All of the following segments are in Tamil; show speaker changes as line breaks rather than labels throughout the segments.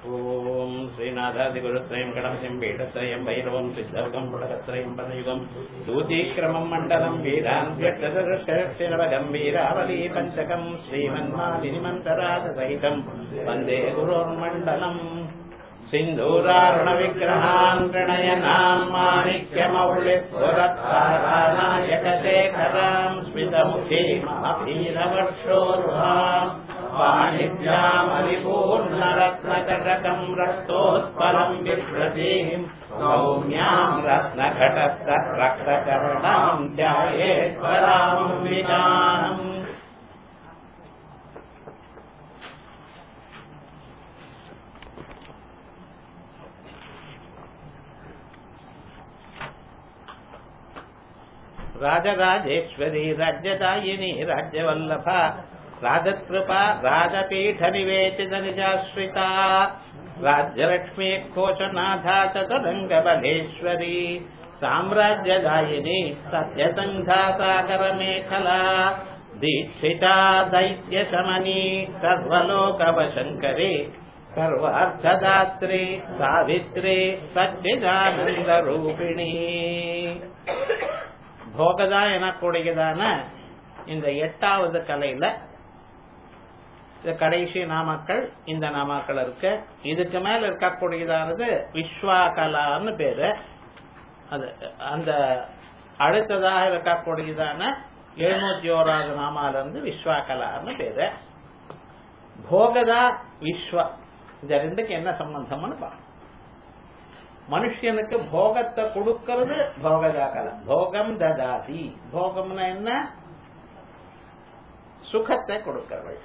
ஓம் ஸ்ரீநாதாதிகுருத்ரயம் கடமசிம் பீடத்ரயம் பைரவம் சித்தவகம் புடகத்ரயம் பதயுகம் தூதீக்கிரமம் மண்டலம் வீரான் வியட்டதருஷரவகம் வீராவலி பஞ்சகம் ஸ்ரீமன்மாலினி மந்தராஜ சகிதம் வந்தே குரோர்மண்டலம் சிந்தூராருண விக்கிரகான் பிரணயனாம் மாணிக்யமௌளிஸ்வரத்தாராநாயகசேகராம் ஸ்மிதமுகீம் அபீரவர்ஷோர்வாம் पाणिभ्यामलिपूर्णरत्नकटकम् रक्तोत्पलम् विप्रतीम् सौम्याम् रत्नघटस्थ रक्तचरणाम् ध्यायेश्वराम्बिकाम् राजराजेश्वरी राज्यदायिनी राज्यवल्लभा राजकृपा राजपीठनिवेचितनिजाश्रिता राज्यलक्ष्मी कोशनाथा चतुरङ्गबलेश्वरी साम्राज्यदायिनी सत्यसङ्घा सागरमेखला दीक्षिता दैत्यशमनी सर्वलोकवशङ्करी सर्वार्थदात्री सावित्री சச்சிதானந்தரூபிணி போகதா எனக்கூடியதான இந்த எட்டாவது கலையில இந்த கடைசி நாமக்கள் இந்த நாமாக்கள் இருக்கு இதுக்கு மேல இருக்கக்கூடியதானது விஸ்வாகலான்னு பேரு அது அந்த அடுத்ததாக இருக்கக்கூடியதான எழுநூத்தி ஓராவது நாமால இருந்து விஸ்வாகலான்னு பேரு போகதா விஸ்வா இந்த ரெண்டுக்கு என்ன சம்பந்தம்னு பார்க்கணும் மனுஷனுக்கு போகத்தை கொடுக்கிறது போகதா கலை போகம் ததாதி போகம்னா என்ன சுகத்தை கொடுக்கிறவள்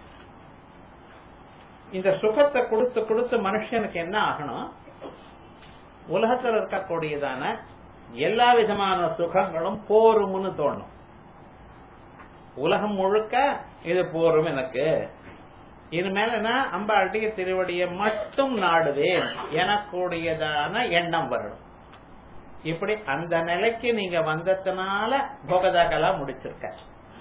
இந்த சுகத்தை கொடுத்து கொடுத்து மனுஷனுக்கு என்ன ஆகணும் உலகத்தில் இருக்கக்கூடியதான எல்லா விதமான சுகங்களும் போரும்னு தோணும் உலகம் முழுக்க இது போரும் எனக்கு இனிமேல் நான் அம்பாட்டிய திருவடியை மட்டும் நாடுவேன் எனக்கூடியதான எண்ணம் வரணும் இப்படி அந்த நிலைக்கு நீங்க வந்ததுனால போகதாக்கலா முடிச்சிருக்க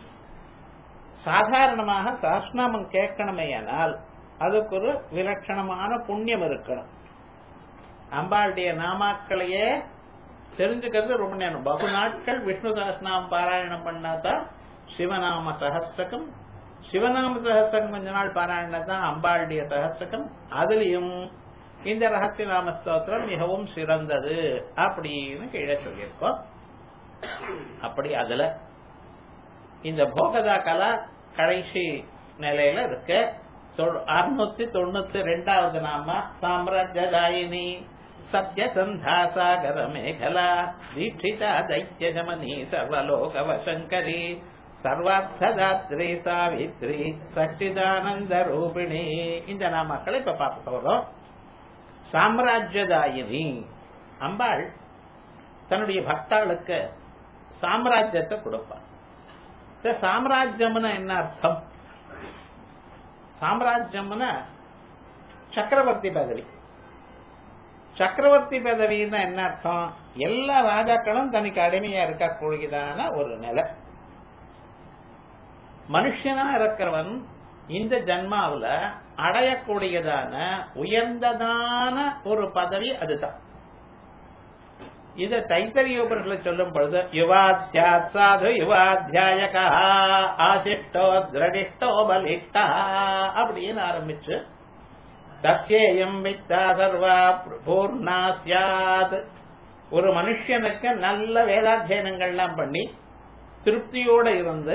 சாதாரணமாக சாஸ்நாமம் கேட்கணுமேயானால் அதுக்கு ஒரு விலட்சணமான புண்ணியம் இருக்கணும் அம்பாளுடைய நாமாக்களையே தெரிஞ்சுக்கிறது ரொம்ப நேரம் பகு நாட்கள் விஷ்ணு சகஸ்நாமம் பாராயணம் பண்ணாதான் சிவநாம சகஸ்தகம் சிவநாம சகஸ்தகம் கொஞ்ச நாள் பாராயணம் தான் அம்பாளுடைய சகஸ்தகம் அதுலயும் இந்த ரகசிய நாம ஸ்தோத்திரம் மிகவும் சிறந்தது அப்படின்னு கீழே சொல்லியிருக்கோம் அப்படி அதுல இந்த போகதா கலா கடைசி நிலையில இருக்கு அறுநூத்தி தொண்ணூத்தி ரெண்டாவது நாம சாம்ராஜ்யதாயினி சத்யசந்தாசாகர மேகலா தீட்சிதா தைத்தியஜமனி சர்வலோக வசங்கரி சர்வார்த்ததாத்ரி சாவித்ரி சச்சிதானந்த ரூபிணி இந்த நாமக்களை இப்ப பார்க்க போறோம் சாம்ராஜ்யதாயினி அம்பாள் தன்னுடைய பக்தாளுக்கு சாம்ராஜ்யத்தை கொடுப்பார் சாம்ராஜ்யம்னா என்ன அர்த்தம் சாம்ராஜ்யம்னா சக்கரவர்த்தி பதவி சக்கரவர்த்தி பதவின்னா என்ன அர்த்தம் எல்லா ராஜாக்களும் தனக்கு அடிமையா இருக்கக்கூடியதான ஒரு நிலை மனுஷனா இருக்கிறவன் இந்த ஜன்மாவில அடையக்கூடியதான உயர்ந்ததான ஒரு பதவி அதுதான் இத தைத்தரியோபர்களை சொல்லும் பொழுது யுவாத் சாத் சாது யுவாத்தியாயகா ஆசிஷ்டோ திரடிஷ்டோ பலிஷ்டா அப்படின்னு ஆரம்பிச்சு தஸ்யேயம் வித்தா சர்வா பூர்ணா சியாத் ஒரு மனுஷனுக்கு நல்ல வேதாத்தியனங்கள்லாம் பண்ணி திருப்தியோட இருந்து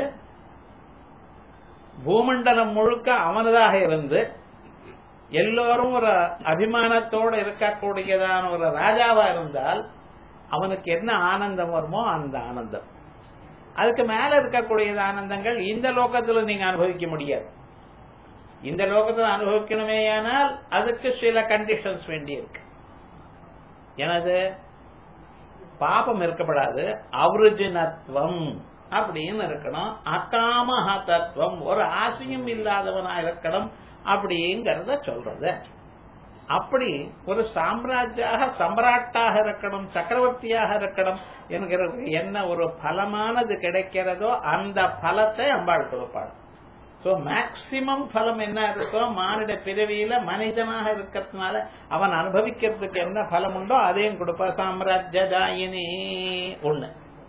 பூமண்டலம் முழுக்க அவனதாக இருந்து எல்லோரும் ஒரு அபிமானத்தோடு இருக்கக்கூடியதான ஒரு ராஜாவா இருந்தால் அவனுக்கு என்ன ஆனந்தம் வருமோ அந்த ஆனந்தம் அதுக்கு மேல இருக்கக்கூடியது ஆனந்தங்கள் இந்த லோகத்துல நீங்க அனுபவிக்க முடியாது இந்த லோகத்துல அனுபவிக்கணுமே ஆனால் அதுக்கு சில கண்டிஷன்ஸ் வேண்டி இருக்கு எனது பாபம் இருக்கப்படாது அவுருஜினத்துவம் அப்படின்னு இருக்கணும் அகாமஹ தத்துவம் ஒரு ஆசையும் இல்லாதவனா இருக்கணும் அப்படிங்கறத சொல்றது அப்படி ஒரு சாம்ராஜ்யாக சம்ராட்டாக இருக்கணும் சக்கரவர்த்தியாக இருக்கணும் என்கிற என்ன ஒரு பலமானது கிடைக்கிறதோ அந்த பலத்தை அம்பாள் கொடுப்பாள் சோ மேக்சிமம் பலம் என்ன இருக்கோ மானிட பிறவியில மனிதனாக இருக்கிறதுனால அவன் அனுபவிக்கிறதுக்கு என்ன பலம் உண்டோ அதையும் கொடுப்பா சாம்ராஜ்யதாயினி ஒண்ணு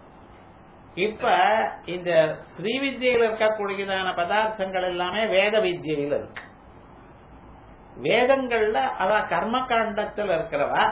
இப்ப இந்த ஸ்ரீ வித்யில இருக்கக்கூடியதான பதார்த்தங்கள் எல்லாமே வேத வித்யில இருக்கு வேதங்கள்ல அவ கர்ம காண்டத்தில் இருக்கிறவா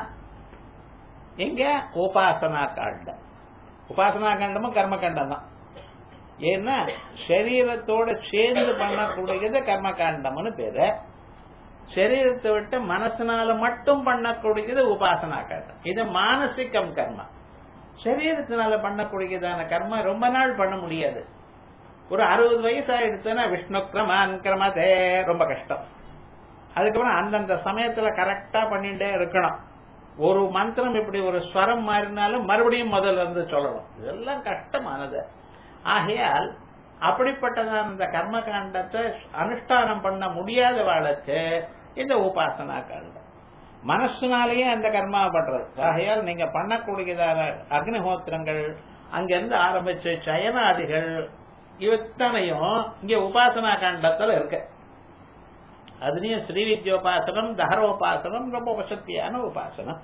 எங்க உபாசனா காண்டம் உபாசனா காண்டமும் கர்ம காண்டம் தான் ஏன்னா சரீரத்தோட சேர்ந்து பண்ணக்கூடியது கர்ம காண்டம்னு பேரு சரீரத்தை விட்டு மனசனால மட்டும் பண்ணக்கூடியது உபாசனா காண்டம் இது மானசிகம் கர்மா சரீரத்தினால பண்ணக்கூடியதான கர்மா ரொம்ப நாள் பண்ண முடியாது ஒரு அறுபது வயசு ஆயிடுச்சுன்னா விஷ்ணு கிரமான் கிரமதே ரொம்ப கஷ்டம் அதுக்கப்புறம் அந்தந்த சமயத்துல கரெக்டா பண்ணிட்டே இருக்கணும் ஒரு மந்திரம் இப்படி ஒரு ஸ்வரம் மாறினாலும் மறுபடியும் முதல்ல இருந்து சொல்லணும் இதெல்லாம் கஷ்டமானது ஆகையால் அப்படிப்பட்டதான இந்த கர்ம காண்டத்தை அனுஷ்டானம் பண்ண முடியாத வாழக்கு இந்த உபாசனா காண்டம் மனசுனாலேயே அந்த கர்மாவை பண்றது ஆகையால் நீங்க பண்ணக்கூடியதான அக்னிஹோத்திரங்கள் அங்கிருந்து ஆரம்பிச்ச சயனாதிகள் இத்தனையும் இங்க உபாசனா காண்டத்துல இருக்கு அதுலயும் ஸ்ரீ வித்யோபாசனம் தஹரோபாசனம் ரொம்ப வசத்தியான உபாசனம்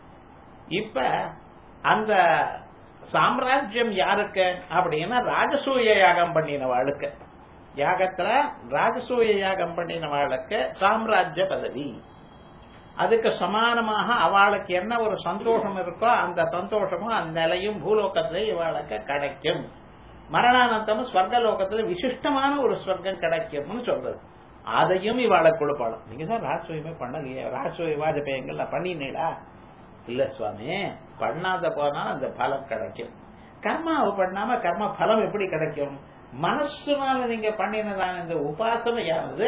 இப்ப அந்த சாம்ராஜ்யம் யாருக்கு அப்படின்னா ராஜசூய யாகம் பண்ணினவாளுக்கு யாகத்துல ராஜசூய யாகம் பண்ணினவாளுக்கு சாம்ராஜ்ய பதவி அதுக்கு சமானமாக அவளுக்கு என்ன ஒரு சந்தோஷம் இருக்கோ அந்த சந்தோஷமும் அந்த நிலையும் பூலோகத்துல இவாளுக்கு கிடைக்கும் மரணானந்தமும் ஸ்வர்கலோகத்துல விசிஷ்டமான ஒரு ஸ்வர்க்கம் கிடைக்கும்னு சொல்றது அதையும் இவாளை கொடுப்பாளும் நீங்க தான் ராஜசூயமே பண்ணலையே ராஜசூய வாஜபேயங்கள்ல பண்ணினீடா இல்ல சுவாமி பண்ணாத போனா அந்த பலம் கிடைக்கும் கர்மாவை பண்ணாம கர்ம பலம் எப்படி கிடைக்கும் மனசுனால நீங்க பண்ணினதான இந்த உபாசனையானது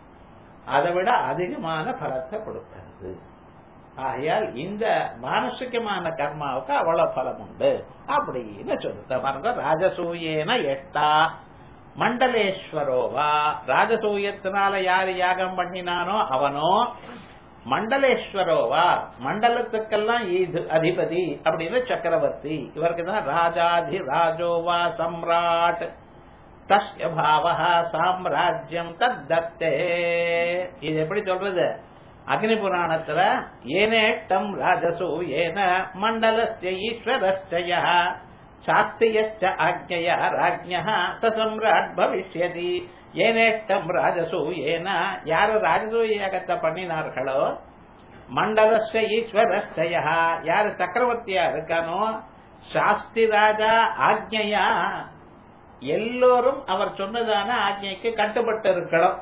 அதை விட அதிகமான பலத்தை கொடுக்கிறது ஆகையால் இந்த மானசிகமான கர்மாவுக்கு அவ்வளவு பலம் உண்டு அப்படின்னு சொல்லுங்க பாருங்க ராஜசூயேன எட்டா மண்டலேஸ்வரோவா ராஜசூயத்தினால யாரு யாகம் பண்ணினானோ அவனோ மண்டலேஸ்வரோவா மண்டலத்துக்கெல்லாம் இது அதிபதி அப்படின்னு சக்கரவர்த்தி இவருக்கு தான் ராஜாதி ராஜோவா சம்ராட் தஸ்ய பாவஹா சாம்ராஜ்யம் தத்தே இது எப்படி சொல்றது அக்னி புராணத்துல ஏனேட்டம் ராஜசூ ஏன மண்டலஸ்ய ஈஸ்வரஸ்ய சாஸ்தியஸ்ட ஆக்ஞயா ராஜ்யா சசம்ராட் பவிஷ்யதி ஏனேட்டம் ராஜசூ ஏன யாரு ராஜசூய யாகத்தை பண்ணினார்களோ மண்டலஸ்ய ஈஸ்வரஸ்ய யாரு சக்கரவர்த்தியா இருக்கானோ சாஸ்தி ராஜா ஆக்ஞையா எல்லோரும் அவர் சொன்னதான ஆக்ஞைக்கு கட்டுப்பட்டு இருக்கணும்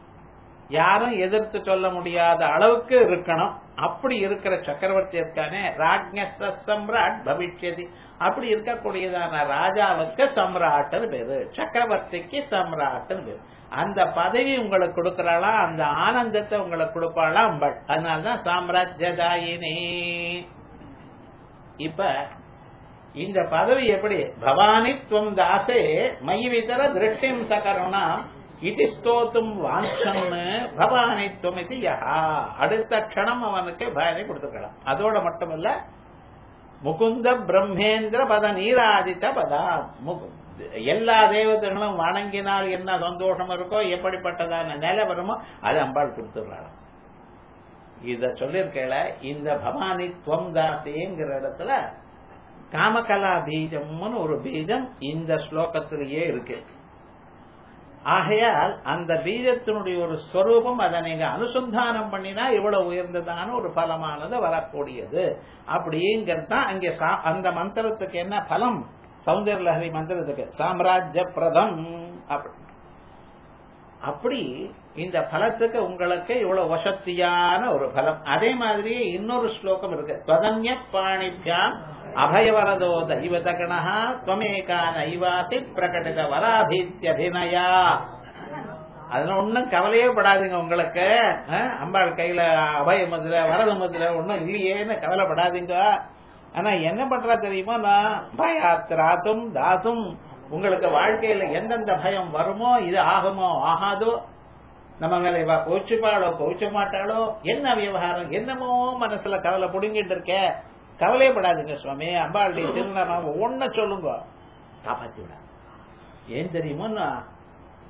யாரும் எதிர்த்து சொல்ல முடியாத அளவுக்கு இருக்கணும் அப்படி இருக்கிற சக்கரவர்த்தி இருக்கானே ராஜ்ய சம்ராட் பவிஷ்யதி அப்படி இருக்கக்கூடியதான ராஜாவுக்கு சம்ராட்னு பேரு சக்கரவர்த்திக்கு சம்ராட்னு பேரு அந்த பதவி உங்களுக்கு கொடுக்கறாளா அந்த ஆனந்தத்தை உங்களுக்கு கொடுப்பாளா அம்பள் அதனால்தான் சாம்ராஜ்யதாயினி இப்ப இந்த பதவி எப்படி பவானி துவம் தாசே மயி விதர திருஷ்டிம் சகரணா இது ஸ்தோத்தும் வாஞ்சம்னு பவானித்துவம் இது யஹா அடுத்த க்ஷணம் அவனுக்கு பயனை கொடுத்துக்கலாம் அதோட மட்டுமல்ல முகுந்த பிரம்மேந்திர பத நீராதித்த பதா எல்லா தேவதைகளும் வணங்கினால் என்ன சந்தோஷம் இருக்கோ எப்படிப்பட்டதான நிலை வருமோ அது அம்பாள் கொடுத்துடுறாள் இத சொல்லிருக்கல இந்த பவானி துவம் தாசிங்கிற இடத்துல காமகலா பீஜம்னு ஒரு பீஜம் இந்த ஸ்லோகத்திலேயே இருக்கு ஆகையால் அந்த பீஜத்தினுடைய ஒரு ஸ்வரூபம் அதை நீங்க அனுசந்தானம் பண்ணினா இவ்வளவு உயர்ந்ததான ஒரு பலமானது வரக்கூடியது அப்படிங்கிறது தான் அங்கே அந்த மந்திரத்துக்கு என்ன பலம் சௌந்தர லஹரி மந்திரத்துக்கு சாம்ராஜ்ய பிரதம் அப்படி அப்படி இந்த பலத்துக்கு உங்களுக்கு இவ்வளவு வசத்தியான ஒரு பலம் அதே மாதிரியே இன்னொரு ஸ்லோகம் இருக்கு துவதன்ய பாணிபியாம் அபயவரதோ தெய்வதகணா துவமேகா நைவாசி பிரகடித வராபீத்தியபிநயா அதுல ஒன்னும் கவலையே படாதீங்க உங்களுக்கு அம்பாள் கையில அபய முதல வரத முதல ஒன்னும் இல்லையேன்னு கவலைப்படாதீங்க ஆனா என்ன பண்றா தெரியுமா நான் பயாத்திராத்தும் தாசும் உங்களுக்கு வாழ்க்கையில எந்தெந்த பயம் வருமோ இது ஆகுமோ ஆகாதோ நம்ம மேல இவா கோச்சுப்பாளோ கோச்ச மாட்டாளோ என்ன விவகாரம் என்னமோ மனசுல கவலை புடுங்கிட்டு இருக்க கவலையப்படாதுங்க சுவாமி அம்பாளுடைய திருநாம ஒன்ன சொல்லுங்க காப்பாத்தி விட ஏன் தெரியுமோன்னா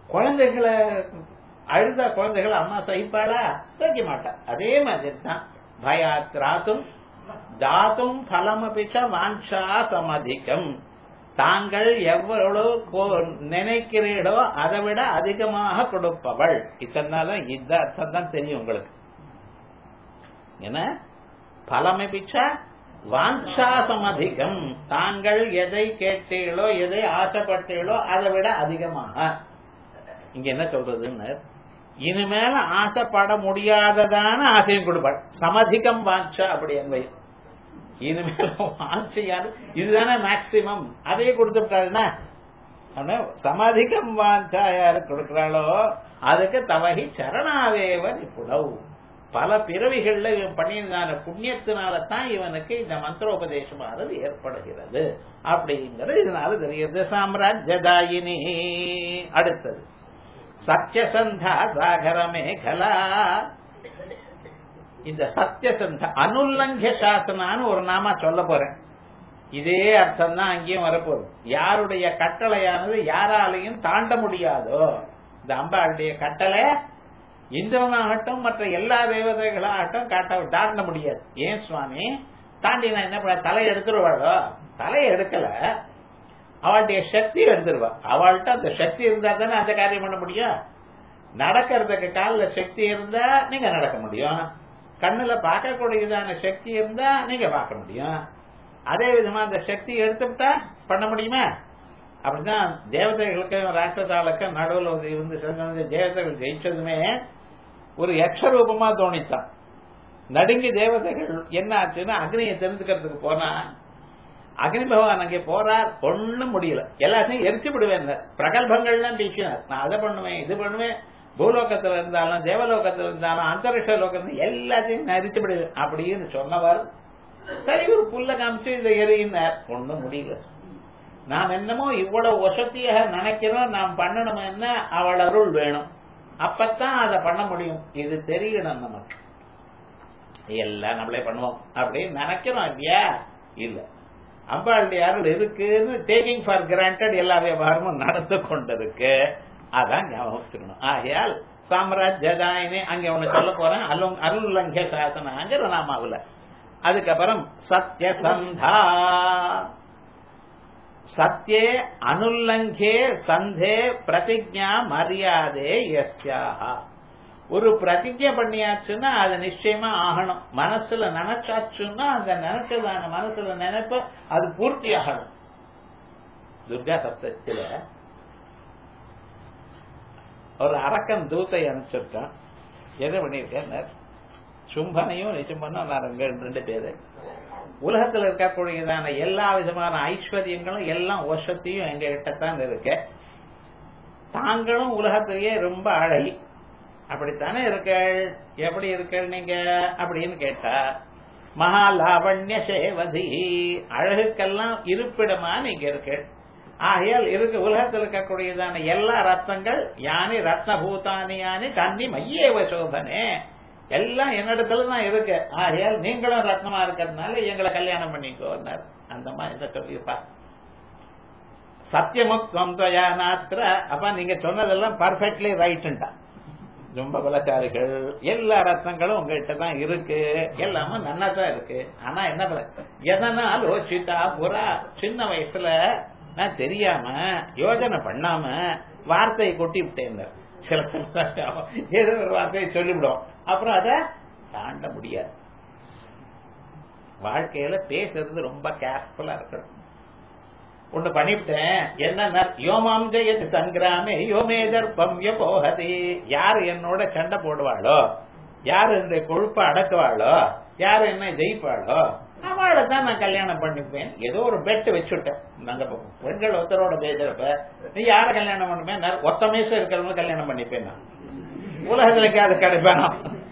குழந்தைகளை அழுத குழந்தைகளை அம்மா சகிப்பாளா சகிக்க மாட்டா அதே மாதிரி தான் பயாத் ராத்தும் தாத்தும் பலமபிச்ச வாஞ்சா சமதிகம் தாங்கள் எவ்வளவு கோ- நினைக்கிறீர்களோ அதை விட அதிகமாக கொடுப்பவள் இத்தனை தான் இந்த அர்த்தம் தான் தெரியும் உங்களுக்கு என்ன பலமபிச்ச வாஞ்சாசம் அதிகம் தாங்கள் எதை கேட்டீர்களோ எதை ஆசைப்பட்டீர்களோ அதை விட அதிகமாக இங்க என்ன சொல்றதுன்னு இனிமேல ஆசைப்பட முடியாததான ஆசையும் கொடுப்பாள் சமதிகம் வாஞ்சா அப்படி என்பது இனிமேல் வாஞ்சையாது இதுதானே மேக்சிமம் அதையே கொடுத்துட்டாருன்னா ஆனா சமதிகம் வாஞ்சா யாரு கொடுக்கிறாளோ அதுக்கு தவகி சரணாவேவ நிப்புடவு பல பிறவிகள்ல இவன் பண்ணியிருந்தான புண்ணியத்தினால தான் இவனுக்கு இந்த மந்திரோபதேசமானது ஏற்படுகிறது அப்படிங்கிறது இதனால தெரிகிறது சாம்ராஜ்யதாயினி அடுத்தது சத்யசந்தா சாகர மேகலா இந்த சத்யசந்த அனுல்லங்கிய சாசனான்னு ஒரு நாம சொல்ல போறேன் இதே அர்த்தம் தான் அங்கேயும் வரப்போகுது யாருடைய கட்டளையானது யாராலையும் தாண்ட முடியாதோ இந்த அம்பாளுடைய கட்டளை இந்திரனாகட்டும் மற்ற எல்லா தேவதைகளாகட்டும் காட்ட தாண்ட முடியாது ஏன் சுவாமி தாண்டி நான் என்ன பண்ண தலையை எடுத்துருவாளோ தலையை எடுக்கல அவளுடைய சக்தி எடுத்துருவா அவள்கிட்ட அந்த சக்தி இருந்தா தானே அந்த காரியம் பண்ண முடியும் நடக்கிறதுக்கு காலில் சக்தி இருந்தா நீங்க நடக்க முடியும் கண்ணுல பார்க்கக்கூடியதான சக்தி இருந்தா நீங்க பார்க்க முடியும் அதே விதமா அந்த சக்தி எடுத்துட்டா பண்ண முடியுமா அப்படிதான் தேவதைகளுக்கு ராஷ்டிரத்தாளுக்கு நடுவில் ஒரு இருந்து சிறந்த தேவதைகள் ஜெயிச்சதுமே ஒரு யக்ஷரூபமா தோணித்தான் நடுங்கி தேவதைகள் என்ன ஆச்சுன்னா அக்னியை தெரிஞ்சுக்கிறதுக்கு போனா அக்னி பகவான் அங்கே போறார் ஒண்ணும் முடியல எல்லாத்தையும் எரிச்சு விடுவேன் பிரகல்பங்கள்லாம் பேசினார் நான் அதை பண்ணுவேன் இது பண்ணுவேன் பூலோகத்துல இருந்தாலும் தேவலோகத்துல இருந்தாலும் அந்தரிஷ லோகத்துல எல்லாத்தையும் நான் எரிச்சு விடுவேன் அப்படின்னு சொன்னவர் சரி ஒரு புல்ல காமிச்சு இதை எரியினார் ஒண்ணும் முடியல நாம் என்னமோ இவ்வளவு வசதியாக நினைக்கிறோம் நாம் பண்ணணும் என்ன அவள் அருள் வேணும் அப்பத்தான் அதை பண்ண முடியும் இது தெரியணும் நமக்கு எல்லாம் நம்மளே பண்ணுவோம் அப்படின்னு நினைக்கிறோம் இல்லையா இல்ல அம்பாளுடைய அருள் இருக்குன்னு டேக்கிங் ஃபார் கிராண்டட் எல்லா விவகாரமும் நடந்து கொண்டிருக்கு அதான் ஞாபகம் வச்சுக்கணும் ஆகையால் சாம்ராஜ்யதாயினி அங்க ஒண்ணு சொல்ல போறேன் அருள் அருள்லங்கிய சாசனாங்கிற நாமாவுல அதுக்கப்புறம் சத்யசந்தா சத்யே அனுல்லங்கே சந்தே பிரதிஜா மரியாதை எஸ்யாக ஒரு பிரதிஜை பண்ணியாச்சுன்னா அது நிச்சயமா ஆகணும் மனசுல நினைச்சாச்சுன்னா அந்த நினைச்சதான மனசுல நினைப்பு அது பூர்த்தி ஆகணும் துர்கா சப்தத்துல ஒரு அரக்கன் தூத்தை அனுப்பிச்சிருக்கான் என்ன பண்ணிருக்கேன் சும்பனையும் நிசும்பனும் நான் ரெண்டு ரெண்டு பேரு உலகத்தில் இருக்கக்கூடியதான எல்லா விதமான ஐஸ்வர்யங்களும் எல்லாம் வருஷத்தையும் எங்க கிட்டத்தான் இருக்கு தாங்களும் உலகத்திலேயே ரொம்ப அழகி அப்படித்தானே இருக்கள் எப்படி இருக்கள் நீங்க அப்படின்னு கேட்டா மகா லாவண்ய சேவதி அழகுக்கெல்லாம் இருப்பிடமா நீங்க இருக்கு ஆகையால் இருக்கு உலகத்தில் இருக்கக்கூடியதான எல்லா ரத்னங்கள் யானி ரத்ன பூதானி யானி கன்னி மையேவ சோபனே எல்லாம் என்னிடத்துல தான் இருக்கு ஆகையால் நீங்களும் ரத்னமா இருக்கிறதுனால எங்களை கல்யாணம் பண்ணிக்கோன்னார் அந்த மாதிரி சொல்லியிருப்பா சத்தியமுக்தம் துவயா நாத்திர அப்ப நீங்க சொன்னதெல்லாம் பர்ஃபெக்ட்லி ரைட்டுண்டா ரொம்ப பலச்சாரிகள் எல்லா ரத்னங்களும் உங்ககிட்ட தான் இருக்கு எல்லாமே நன்னா தான் இருக்கு ஆனா என்ன பண்ண எதனால் யோசிச்சா புறா சின்ன வயசுல நான் தெரியாம யோஜனை பண்ணாம வார்த்தையை கொட்டி விட்டேன் சில சில ஏதோ ஒரு வார்த்தையை சொல்லிவிடும் அப்புறம் அதை தாண்ட முடியாது வாழ்க்கையில பேசுறது ரொம்ப கேர்ஃபுல்லா இருக்கணும் ஒண்ணு பண்ணிவிட்டேன் என்ன யோமாம் ஜெயத் சங்கிராமே யோமே தர்ப்பம் போகதி யாரு என்னோட சண்டை போடுவாளோ யாரு இந்த கொழுப்பை அடக்குவாளோ யாரு என்ன ஜெயிப்பாளோ அவளை தான் நான் கல்யாணம் பண்ணிப்பேன் ஏதோ ஒரு பெட் வச்சுட்டேன் நாங்க பெண்கள் ஒருத்தரோட பேசுறப்ப நீ யார கல்யாணம் பண்ணுவேன் ஒத்த மேசம் இருக்கிறவங்க கல்யாணம் பண்ணிப்பேன் நான் உலகத்துல அது கிடைப்பேன்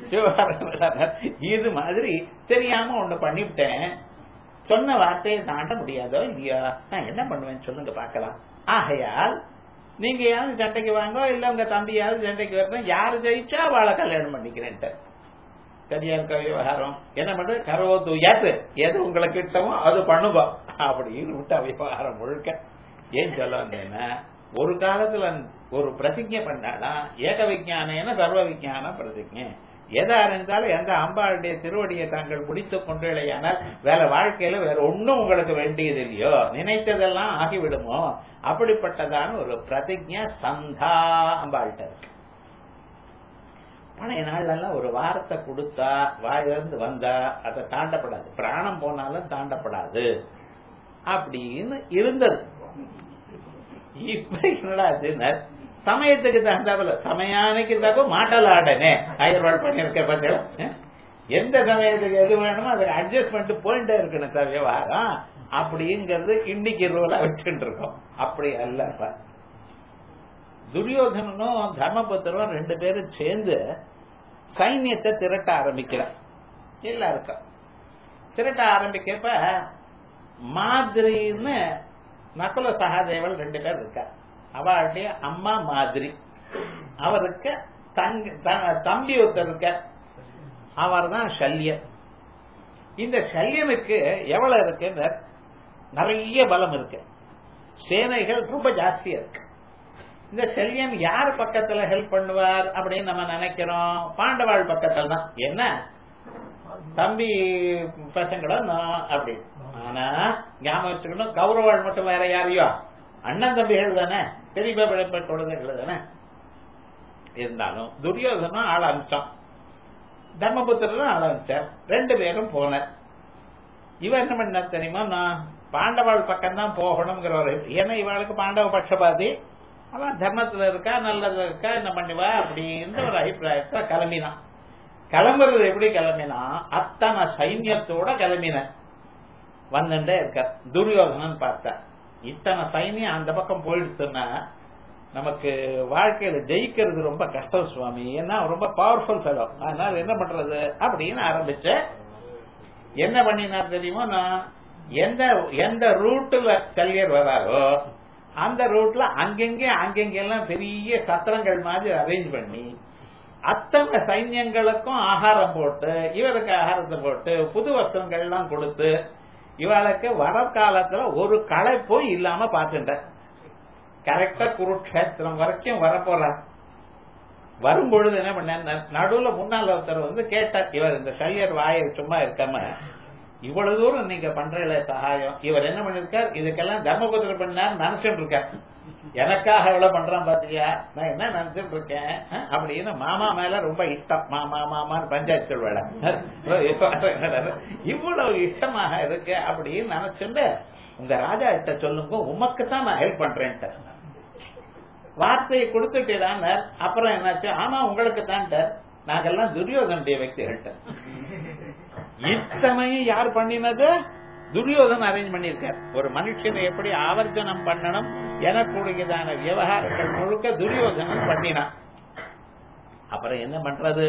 இது மாதிரி தெரியாம ஒண்ணு பண்ணிவிட்டேன் சொன்ன வார்த்தையை தாண்ட முடியாதோ இல்லையா நான் என்ன பண்ணுவேன் சொல்லுங்க பார்க்கலாம் ஆகையால் நீங்க யாரும் சண்டைக்கு வாங்கோ இல்ல உங்க தம்பியாவது சண்டைக்கு வரணும் யாரு ஜெயிச்சா அவளை கல்யாணம் பண்ணிக்கிறேன்ட்டு சரியா இருக்க விவகாரம் என்ன பண்ற கரவோத்து எது எது உங்களுக்கு கிட்டமோ அது பண்ணுவோம் அப்படின்னு விட்ட விவகாரம் முழுக்க ஏன் சொல்ல வந்தேன்னா ஒரு காலத்துல ஒரு பிரதிஜை பண்ணாடா ஏக விஞ்ஞானேன சர்வ விஞ்ஞான பிரதிஜை எதா இருந்தாலும் எந்த அம்பாளுடைய திருவடியை தாங்கள் பிடித்துக் கொண்டேயானால் வேற வாழ்க்கையில வேற ஒண்ணும் உங்களுக்கு வேண்டியது இல்லையோ நினைத்ததெல்லாம் ஆகிவிடுமோ அப்படிப்பட்டதான ஒரு பிரதிஜை சந்தா அம்பாள்கிட்ட இருக்கு பழைய நாள்ல எல்லாம் ஒரு வாரத்தை கொடுத்தா வாயிலிருந்து வந்தா அதை தாண்டப்படாது பிராணம் போனாலும் தாண்டப்படாது அப்படின்னு இருந்தது இப்ப என்னடா சமயத்துக்கு தகுந்தாப்புல சமயானைக்கு தக்க மாட்டல் ஆடனே ஆயிரம் பண்ணிருக்க பார்த்தீங்களா எந்த சமயத்துக்கு எது வேணுமோ அதை அட்ஜஸ்ட் பண்ணிட்டு போயிட்டே இருக்கணும் சார் விவகாரம் அப்படிங்கிறது இன்னைக்கு ரூலா வச்சுட்டு இருக்கோம் அப்படி அல்ல துரியோதனனும் தர்மபுத்திரனும் ரெண்டு பேரும் சேர்ந்து சைன்யத்தை திரட்ட ஆரம்பிக்கிறார் எல்லாருக்கும் திரட்ட ஆரம்பிக்கப்ப மாதிரின்னு நகுல சகாதேவன் ரெண்டு பேர் இருக்கார் அவளுடைய அம்மா மாதிரி அவருக்கு தம்பி ஒருத்தர் இருக்க அவர் தான் சல்யன் இந்த சல்யனுக்கு எவ்வளவு இருக்கு நிறைய பலம் இருக்கு சேனைகள் ரொம்ப ஜாஸ்தியா இருக்கு இந்த செல்யன் யார் பக்கத்துல ஹெல்ப் பண்ணுவார் அப்படின்னு நம்ம நினைக்கிறோம் பாண்டவாள் பக்கத்துல தான் என்ன தம்பி பசங்களும் அப்படி ஆனா ஞாபகம் வச்சுக்கணும் கௌரவாள் மட்டும் வேற யாரையோ அண்ணன் தம்பிகள் தானே பெரிய பிழைப்ப குழந்தைகள் தானே இருந்தாலும் துரியோதனும் ஆள் அனுப்பிச்சான் தர்மபுத்திரரும் ஆள் அனுப்பிச்சார் ரெண்டு பேரும் போனார் இவன் என்ன பண்ண தெரியுமா நான் பாண்டவாள் பக்கம் தான் போகணுங்கிற ஒரு ஏன்னா இவளுக்கு பாண்டவ பட்சபாதி அவன் தர்மத்துல இருக்கா நல்லது இருக்கா என்ன பண்ணுவா அப்படின்னு ஒரு அபிப்பிராயத்தை கிளம்பினான் கிளம்புறது எப்படி கிளம்பினா அத்தனை சைன்யத்தோட கிளம்பின வந்துட்டே இருக்க துரியோதனன் பார்த்த இத்தனை சைன்யம் அந்த பக்கம் போயிடுச்சுன்னா நமக்கு வாழ்க்கையில ஜெயிக்கிறது ரொம்ப கஷ்டம் சுவாமி ஏன்னா ரொம்ப பவர்ஃபுல் ஃபெலோ அதனால என்ன பண்றது அப்படின்னு ஆரம்பிச்ச என்ன பண்ணினார் தெரியுமா நான் எந்த எந்த ரூட்ல செல்லியர் வராரோ அந்த ரூட்ல அங்கெங்கே அங்கெங்கெல்லாம் பெரிய சத்திரங்கள் மாதிரி அரேஞ்ச் பண்ணி அத்தனை சைன்யங்களுக்கும் ஆகாரம் போட்டு இவருக்கு ஆகாரத்தை போட்டு புது வஸ்திரங்கள்லாம் கொடுத்து இவளுக்கு வரக்காலத்துல ஒரு களைப்போ இல்லாம பார்த்துட்ட கரெக்டா குருட்சேத்திரம் வரைக்கும் வரப்போற வரும்பொழுது என்ன பண்ண நடுவுல முன்னாள் ஒருத்தர் வந்து கேட்டார் இவர் இந்த சல்யர் வாயை சும்மா இருக்காம இவ்வளவு தூரம் நீங்க பண்றீங்கள சகாயம் இவர் என்ன பண்ணிருக்கார் இதுக்கெல்லாம் தர்மபுத்திர பண்ணார் நினைச்சிட்டு இருக்கார் எனக்காக எவ்வளவு பண்றான் பாத்தியா நான் என்ன நினைச்சிட்டு இருக்கேன் அப்படின்னு மாமா மேல ரொம்ப இஷ்டம் மாமா மாமான்னு பஞ்சாயத்து சொல்வேட இவ்வளவு இஷ்டமாக இருக்கு அப்படின்னு நினைச்சுட்டு உங்க ராஜா கிட்ட சொல்லுங்க உமக்கு தான் நான் ஹெல்ப் பண்றேன்ட்டு வார்த்தையை கொடுத்துட்டேதான் அப்புறம் என்னாச்சு ஆமா உங்களுக்கு தான் நாங்கெல்லாம் துரியோதனுடைய వ్యక్తిகள்ட்ட இத்தனையும் யார் பண்ணினது துரியோதன் அரேஞ்ச் பண்ணியிருக்கார் ஒரு மனுஷனை எப்படி ஆவர்ஜனம் பண்ணணும் எனக்கூடியதான விவகாரங்கள் முழுக்க துரியோதனன் பண்ணினான் அப்புறம் என்ன பண்றது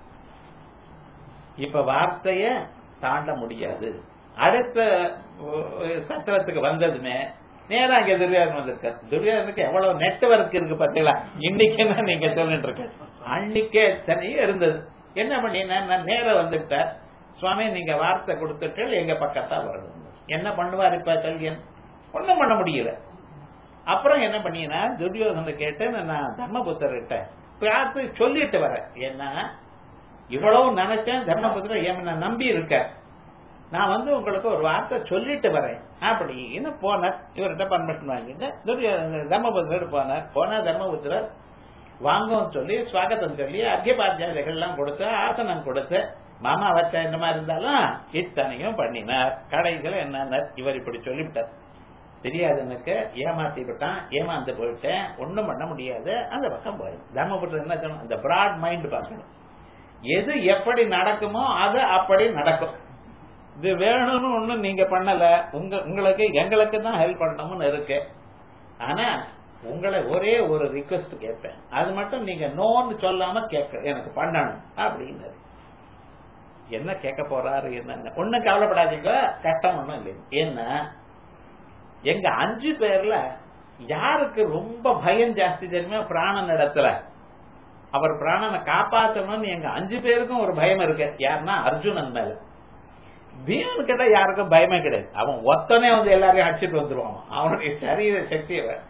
இப்ப வார்த்தைய தாண்ட முடியாது அடுத்த சத்திரத்துக்கு வந்ததுமே நேரா அங்க துரியோதன் வந்திருக்கார் துரியோதனுக்கு எவ்வளவு நெட்வொர்க் இருக்கு பாத்தீங்களா இன்னைக்கு என்ன நீங்க சொல்லிட்டு இருக்க அன்னைக்கே தனியே இருந்தது என்ன பண்ணினா நான் நேரம் வந்துட்டேன் சுவாமி நீங்க வார்த்தை கொடுத்துட்டு எங்க பக்கத்தா வரணும் என்ன பண்ணுவார் இப்ப கல்யன் ஒண்ணும் பண்ண முடியல அப்புறம் என்ன பண்ணினா துரியோதனை கேட்டு நான் தர்மபுத்தர்கிட்ட பார்த்து சொல்லிட்டு வரேன் என்ன இவ்வளவு நினைச்சேன் தர்மபுத்திரர் என்ன நம்பி இருக்க நான் வந்து உங்களுக்கு ஒரு வார்த்தை சொல்லிட்டு வரேன் அப்படின்னு போனார் இவர்கிட்ட பர்மிஷன் வாங்கிட்டு துரியோதன தர்மபுத்திரர் போனார் போனா தர்மபுத்திரர் வாங்கவும் சொல்லி சுவாகத்தம் சொல்லி அத்தியபாத்தியாதைகள் எல்லாம் கொடுத்து ஆசனம் கொடுத்து மாமா வச்ச இந்த மாதிரி இருந்தாலும் இத்தனையும் பண்ணினார் கடைசியில் என்ன இவர் இப்படி சொல்லிவிட்டார் தெரியாது எனக்கு ஏமாத்தி விட்டான் ஏமாந்து போயிட்டேன் ஒண்ணும் பண்ண முடியாது அந்த பக்கம் போய் தர்மபுத்திரம் என்ன சொல்லணும் அந்த பிராட் மைண்ட் பார்க்கணும் எது எப்படி நடக்குமோ அது அப்படி நடக்கும் இது வேணும்னு ஒண்ணும் நீங்க பண்ணல உங்க உங்களுக்கு எங்களுக்கு தான் ஹெல்ப் பண்ணணும்னு இருக்கு ஆனா உங்களை ஒரே ஒரு ரிக்வஸ்ட் கேட்பேன் அது மட்டும் நீங்க நோன்னு சொல்லாம கேட்க எனக்கு பண்ணணும் அப்படின்னு என்ன கேட்க போறாரு என்ன ஒண்ணும் கவலைப்படாதீங்க கஷ்டம் ஒண்ணும் இல்லை என்ன எங்க அஞ்சு பேர்ல யாருக்கு ரொம்ப பயம் ஜாஸ்தி தெரியுமா பிராணன் இடத்துல அவர் பிராணனை காப்பாற்றணும்னு எங்க அஞ்சு பேருக்கும் ஒரு பயம் இருக்கு யாருன்னா அர்ஜுனன் மேல பீமன் கிட்ட யாருக்கும் பயமே கிடையாது அவன் ஒத்தனே வந்து எல்லாரையும் அடிச்சுட்டு வந்துருவான் அவனுடைய சரீர சக்தியை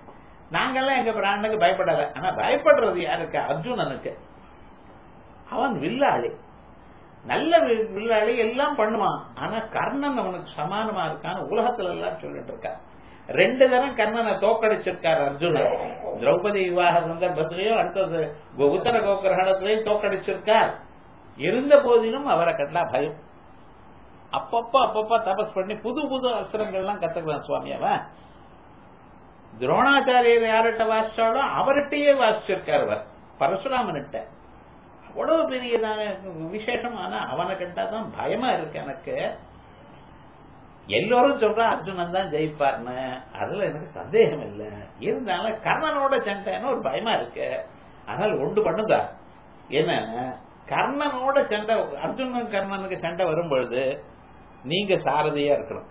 நாங்கெல்லாம் எங்க பிராணனுக்கு பயப்படல ஆனா பயப்படுறது யாருக்கு அர்ஜுனனுக்கு அவன் வில்லாளி நல்ல வி- வில்லாளி எல்லாம் பண்ணுவான் ஆனா கர்ணன் அவனுக்கு சமானமா இருக்கான்னு உலகத்துல எல்லாம் சொல்லிட்டு இருக்கார் ரெண்டு தரம் கர்ணனை தோக்கடிச்சிருக்கார் அர்ஜுனன் திரௌபதி விவாக சந்தர்ப்பத்திலையும் அடுத்தது கோ- உத்தர கோகிரகணத்திலையும் தோக்கடிச்சிருக்கார் இருந்த போதிலும் அவரை கண்டா பயம் அப்பப்ப அப்பப்ப தபஸ் பண்ணி புது புது அசுரங்கள்லாம் கத்துக்கலாம் சுவாமி அவன் துரோணாச்சாரியர் யார்கிட்ட வாசிச்சாலோ அவர்கிட்டயே வாசிச்சிருக்கார் அவர் பரசுராமன்கிட்ட அவ்வளவு பெரியதான விசேஷமான அவனை கண்டாதான் பயமா இருக்கு எனக்கு எல்லோரும் சொல்றா அர்ஜுனன் தான் ஜெயிப்பார்னு அதுல எனக்கு சந்தேகம் இல்லை இருந்தாலும் கர்ணனோட சண்டைன்னு ஒரு பயமா இருக்கு அதனால ஒன்று பண்ணுதா என்ன கர்ணனோட சண்டை அர்ஜுனன் கர்ணனுக்கு சண்டை வரும்பொழுது நீங்க சாரதியா இருக்கணும்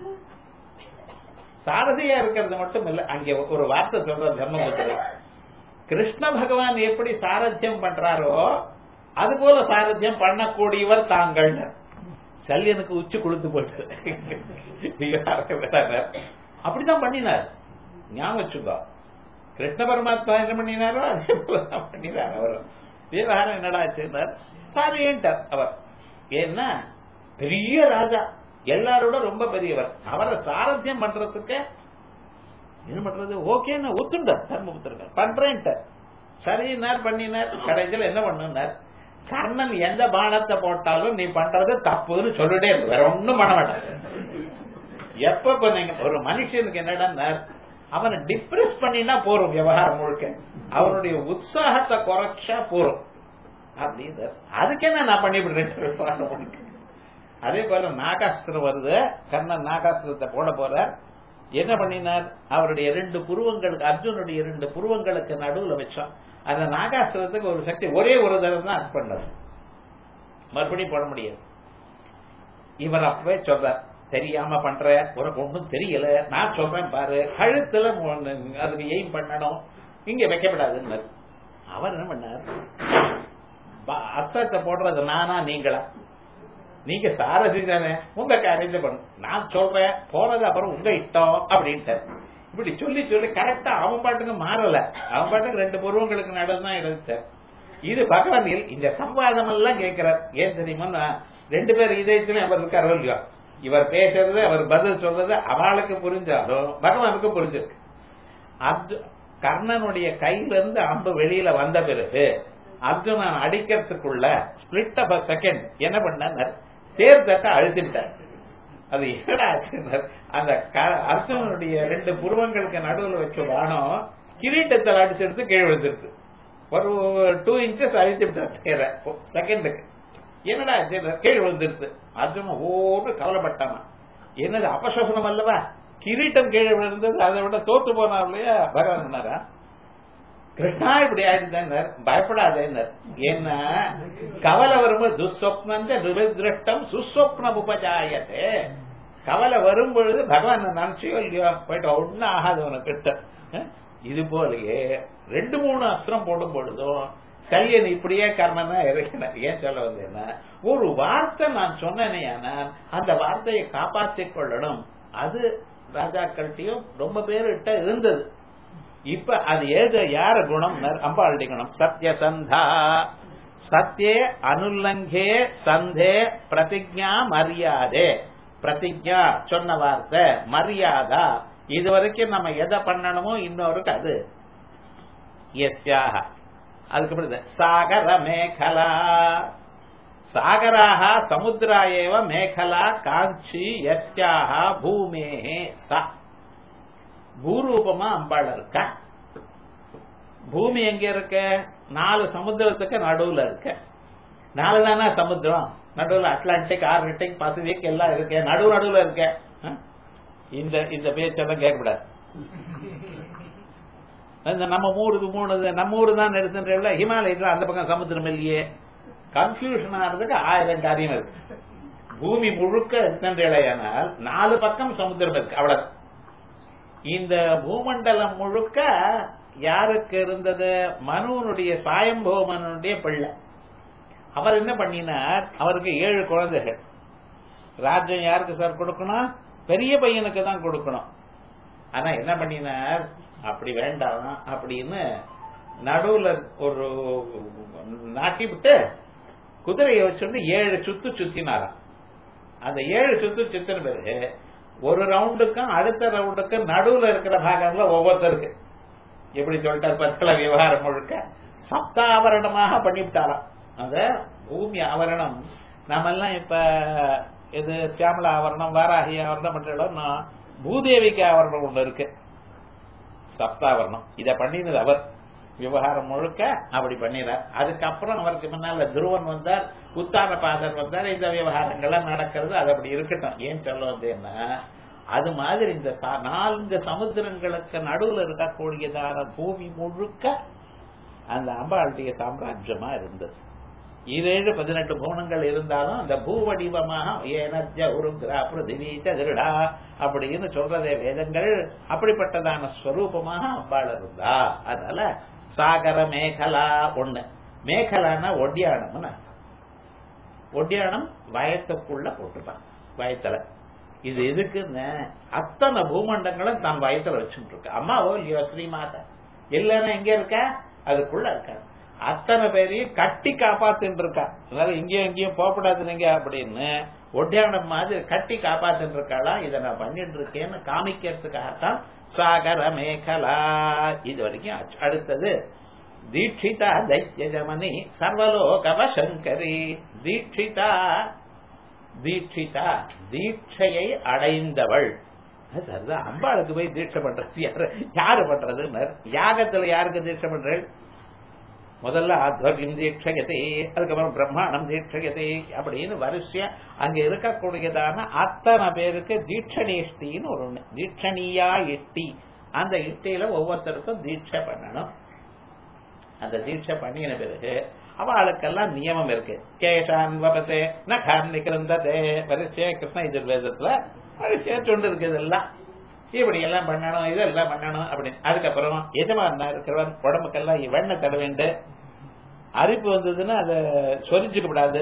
சாரதியா இருக்கிறது மட்டும் இல்ல அங்கே ஒரு வார்த்தை சொல்ற தர்மபுத்திரர் கிருஷ்ண பகவான் எப்படி சாரத்தியம் பண்றாரோ அது போல சாரத்தியம் பண்ணக்கூடியவர் தாங்கள் சல்யனுக்கு உச்சி கொடுத்து போயிட்டு அப்படிதான் பண்ணினார் ஞாபகம் வச்சுக்கோ கிருஷ்ண பரமாத்மா என்ன பண்ணினாரோ அதே போலதான் பண்ணினார் அவர் விவகாரம் என்னடா ஆச்சுன்னார் சாரியன்ட்டார் அவர் ஏன்னா பெரிய ராஜா எல்லாரோட ரொம்ப பெரியவர் அவரை சாரத்தியம் பண்றதுக்கு என்ன பண்றது ஓகேன்னு ஒத்துண்டார் தர்மபுத்திரர் பண்றேன்ட்டு சரினார் பண்ணினார் கடைசியில் என்ன பண்ணுனார் கர்ணன் எந்த பானத்தை போட்டாலும் நீ பண்றது தப்புன்னு சொல்லிட்டே இருக்கு வேற ஒண்ணும் பண்ண மாட்டாங்க எப்ப பண்ணீங்க ஒரு மனுஷனுக்கு என்னடா அவனை டிப்ரெஸ் பண்ணினா போறோம் விவகாரம் முழுக்க அவனுடைய உற்சாகத்தை குறைச்சா போறோம் அப்படின்னு அதுக்கு என்ன நான் பண்ணிவிடுறேன் அதே போல நாகாஸ்திரம் வருது கர்ணன் நாகாஸ்திரத்தை போட போறார் என்ன பண்ணினார் அவருடைய இரண்டு புருவங்களுக்கு அர்ஜுனுடைய இரண்டு புருவங்களுக்கு நடுவுல வச்சோம் அந்த நாகாஸ்திரத்துக்கு ஒரு சக்தி ஒரே ஒரு தடவை தான் அது பண்ணது மறுபடியும் போட முடியாது இவர் அப்பவே சொல்றார் தெரியாம பண்ற உனக்கு ஒன்றும் தெரியல நான் சொல்றேன் பாரு கழுத்துல ஒண்ணு அதுக்கு எய்ம் பண்ணணும் இங்க வைக்கப்படாதுன்னு அவர் என்ன பண்ணார் ப- அஸ்திரத்தை போடுறது நானா நீங்களா நீங்க சாரதி தானே உங்க காரியத்தை பண்ணு நான் சொல்றேன் போறது அப்புறம் உங்க இஷ்டம் அப்படின்ட்டு இப்படி சொல்லி சொல்லி கரெக்டா அவன் பாட்டுக்கு மாறல அவன் பாட்டுக்கு ரெண்டு பருவங்களுக்கு நடுவு தான் இருந்துச்சு இது பகவானில் இந்த சம்வாதம் எல்லாம் கேட்கிறார் ஏன் தெரியுமா ரெண்டு பேர் இதயத்திலும் அவர் இருக்காரோ இல்லையோ இவர் பேசுறது அவர் பதில் சொல்றது அவளுக்கு புரிஞ்சாலும் பகவானுக்கு புரிஞ்சிருக்கு அர்ஜு கர்ணனுடைய கையில இருந்து அம்பு வெளியில வந்த பிறகு அர்ஜுனன் அடிக்கிறதுக்குள்ள ஸ்பிளிட் ஆஃப் செகண்ட் என்ன பண்ணார் தேர் தட்ட அழுத்திட்டார் அது என்னடா ஆச்சுன்னார் அந்த க- அர்ஜுனனுடைய ரெண்டு புருவங்களுக்கு நடுவுல வச்ச வானம் கிரீட்டத்தில் அடிச்சு எடுத்து கீழே விழுந்துருக்கு ஒரு டூ இன்ச்சஸ் அழித்து விட்டார் தேரை செகண்டுக்கு என்னடா ஆச்சு கீழே விழுந்துருது அர்ஜுனன் ஓடு கவலைப்பட்டானா என்னது அபசகுனம் அல்லவா கிரீட்டம் கீழே விழுந்தது அதை விட தோத்து போனார் இல்லையா பகவான் கிருஷ்ணா இப்படி ஆயிடுதார் பயப்படாதேன்னார் ஏன்னா கவலை வரும்போது துஸ்வப்னம் துரதிருஷ்டம் சுஸ்வப்னம் உபஜாயத்தே கவலை வரும் பொழுது பகவான் நினைச்சியோ இல்லையோ போயிட்டு ஒன்னும் ஆகாது உனக்கு கிட்ட அஹ்? இது போலயே ரெண்டு மூணு அஸ்திரம் போடும் பொழுதும் சல்யன் இப்படியே கர்ணனா இறக்கினார் ஏன் சொல்ல வந்தேன்னா ஒரு வார்த்தை நான் சொன்னேனே ஆனால் அந்த வார்த்தையை காப்பாற்றிக் கொள்ளணும் அது ராஜாக்கள்கிட்டயும் ரொம்ப பேர்கிட்ட இருந்தது இப்ப அது ஏது யார குணம் அம்பாளுடைய குணம் சத்யசந்தா சத்யே அனுல்லங்கே சந்தே பிரதிஜா மரியாதை பிரதிஜா சொன்ன வார்த்தை மரியாதா இது வரைக்கும் நம்ம எதை பண்ணணுமோ இன்னொருக்கு அது எஸ்யாக அதுக்கப்புறம் இது சாகர மேகலா சாகராக சமுத்திரா ஏவ மேகலா காஞ்சி எஸ்யாக பூமேஹே ச பூரூபமா அம்பாள் இருக்கா பூமி எங்க இருக்க நாலு சமுத்திரத்துக்கு நடுவுல இருக்க நாலு தானே சமுத்திரம் நடுவுல அட்லாண்டிக் ஆர்டிக் பசிபிக் எல்லாம் இருக்கு நடுவு நடுவுல இருக்க அஹ்? இந்த இந்த பேச்செல்லாம் கேட்கக்கூடாது இந்த நம்ம ஊருக்கு மூணு நம்ம ஊரு தான் நிறுத்துன்ற ஹிமாலயத்துல அந்த பக்கம் சமுத்திரம் இல்லையே கன்ஃபியூஷன் ஆகிறதுக்கு ஆயிரம் காரியம் இருக்கு பூமி முழுக்க இருக்கின்றனால் நாலு பக்கம் சமுத்திரம் இருக்கு அவ்வளவு இந்த பூமண்டலம் முழுக்க யாருக்கு இருந்தது மனுவனுடைய சாயம்போமனுடைய பிள்ளை அவர் என்ன பண்ணினார் அவருக்கு ஏழு குழந்தைகள் ராஜ்யம் யாருக்கு சார் கொடுக்கணும் பெரிய பையனுக்கு தான் கொடுக்கணும் ஆனா என்ன பண்ணினார் அப்படி வேண்டாம் அப்படின்னு நடுவுல ஒரு நாட்டி விட்டு குதிரையை வச்சுட்டு ஏழு சுத்து சுத்தினாராம் அந்த ஏழு சுத்து சுத்தின பிறகு ஒரு ரவுண்டுக்கும் அடுத்த ரவுண்டுக்கும் நடுவுல இருக்கிற பாகம்ல ஒவ்வொருத்தருக்கு எப்படி சொல்லிட்டார் பத்தல விவகாரம் முழுக்க சப்தாவரணமாக பண்ணிவிட்டாராம் அத பூமி ஆவரணம் நாமெல்லாம் இப்ப இது சியாமலா ஆவரணம் வாராகி ஆவரணம் பண்றோம் பூதேவிக்கு ஆவரணம் ஒண்ணு இருக்கு சப்தாவரணம் இத பண்ணினது அவர் விவகாரம் முழுக்க அப்படி பண்ணினார் அதுக்கப்புறம் அவருக்கு முன்னால துருவன் வந்தார் உத்தான பாதர் வந்தார் இந்த விவகாரங்கள்லாம் நடக்கிறது அது அப்படி இருக்கட்டும் ஏன் சொல்ல வந்தேன்னா அது மாதிரி இந்த சா- நான்கு சமுத்திரங்களுக்கு நடுவுல இருக்கக்கூடியதான பூமி முழுக்க அந்த அம்பாளுடைய சாம்ராஜ்யமா இருந்தது ஈரேழு பதினெட்டு பூணங்கள் இருந்தாலும் அந்த பூவடிவமாக ஏனஜ உருக்ரா பிருதிவி திருடா அப்படின்னு சொல்றதே வேதங்கள் அப்படிப்பட்டதான ஸ்வரூபமாக அம்பாள் இருந்தா அதனால சாகர மேகலா ஒண்ணு மேகலான்னா ஒட்டியானம்னு ஒட்டியானம் வயத்துக்குள்ள போட்டுப்பான் வயத்துல இது எதுக்குன்னு அத்தனை பூமண்டங்களும் தன் வயத்துல வச்சுட்டு இருக்கு அம்மாவோ இல்லையோ ஸ்ரீமாதா இல்லைன்னா எங்க இருக்க அதுக்குள்ள இருக்க அத்தனை பேரையும் கட்டி காப்பாத்தின்னு இருக்கா அதனால இங்கேயும் இங்கேயும் போகக்கூடாது நீங்க அப்படின்னு ஒட்டியானம் மாதிரி கட்டி காப்பாத்தின்னு இருக்காளா இதை நான் பண்ணிட்டு இருக்கேன்னு காமிக்கிறதுக்காகத்தான் சாகர மேகலா இது வரைக்கும் ஆச்சு. அடுத்தது தீட்சிதா தைத்யஜமனி சர்வலோகவ சங்கரி தீட்சிதா தீட்சிதா தீட்சையை அடைந்தவள் அது சரிதான் அம்பாளுக்கு போய் தீட்சை பண்றது யாரு யாரு பண்றது யாகத்துல யாருக்கு தீட்சை பண்றேன் முதல்ல ஆத்வர்யம் தீட்சகத்தை அதுக்கப்புறம் பிரம்மாண்டம் தீட்சகத்தை அப்படின்னு வரிசையா அங்க இருக்கக்கூடியதான அத்தனை பேருக்கு தீட்சணீஷ்டின்னு ஒரு ஒண்ணு தீட்சணியா இட்டி அந்த இட்டியில ஒவ்வொருத்தருக்கும் தீட்சை பண்ணணும் அந்த தீட்சை பண்ணின பிறகு அவளுக்கெல்லாம் நியமம் இருக்கு கேஷான் வபசே நகான் நிகழ்ந்ததே வரிசையா கிருஷ்ண எதிர்வேதத்துல வரிசையா சொண்டு இருக்கு இதெல்லாம் இப்படி எல்லாம் பண்ணணும் இதெல்லாம் பண்ணணும் அப்படின்னு அதுக்கப்புறம் எஜமானா இருக்கிறவன் உடம்புக்கெல்லாம் வெண்ணெய் தட வேண்டும் அரிப்பு வந்ததுன்னா அதை சொரிஞ்சுக்க கூடாது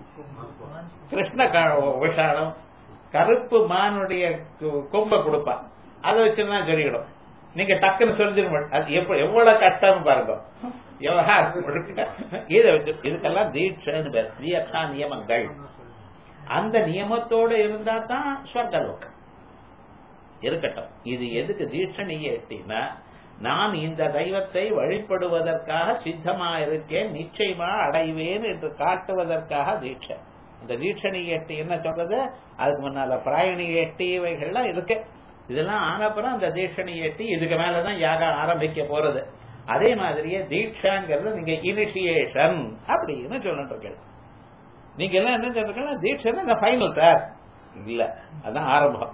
கிருஷ்ண க- விஷாலம் கருப்பு மானுடைய கு- கொம்பை கொடுப்பான் அதை வச்சுன்னா சொல்லிக்கிடும் நீங்க டக்குன்னு சொல்லிருக்க அது எப்ப எவ்வளவு கஷ்டம் பாருங்க விவகாரம் முழுக்க இதை வச்சு இதுக்கெல்லாம் தீட்சைன்னு பேர் தீயத்தா நியமங்கள் அந்த நியமத்தோட இருந்தா தான் ஸ்வர்கலோகம் இருக்கட்டும் இது எதுக்கு தீட்சணியே எட்டினா நான் இந்த தெய்வத்தை வழிபடுவதற்காக சித்தமா இருக்கேன் நிச்சயமா அடைவேன் என்று காட்டுவதற்காக தீட்சை இந்த தீட்சணி எட்டி என்ன சொல்றது அதுக்கு முன்னால பிராயணி எட்டி இவைகள்லாம் இருக்கு இதெல்லாம் ஆனப்புறம் அந்த தீட்சணி எட்டி இதுக்கு மேலதான் யாகம் ஆரம்பிக்க போறது அதே மாதிரியே தீட்சாங்கிறது நீங்க இனிஷியேஷன் அப்படின்னு சொல்லிட்டு இருக்கீங்க நீங்க எல்லாம் என்ன சொல்றீங்கன்னா தீட்சை இந்த ஃபைனல் சார் இல்ல அதான் ஆரம்பம்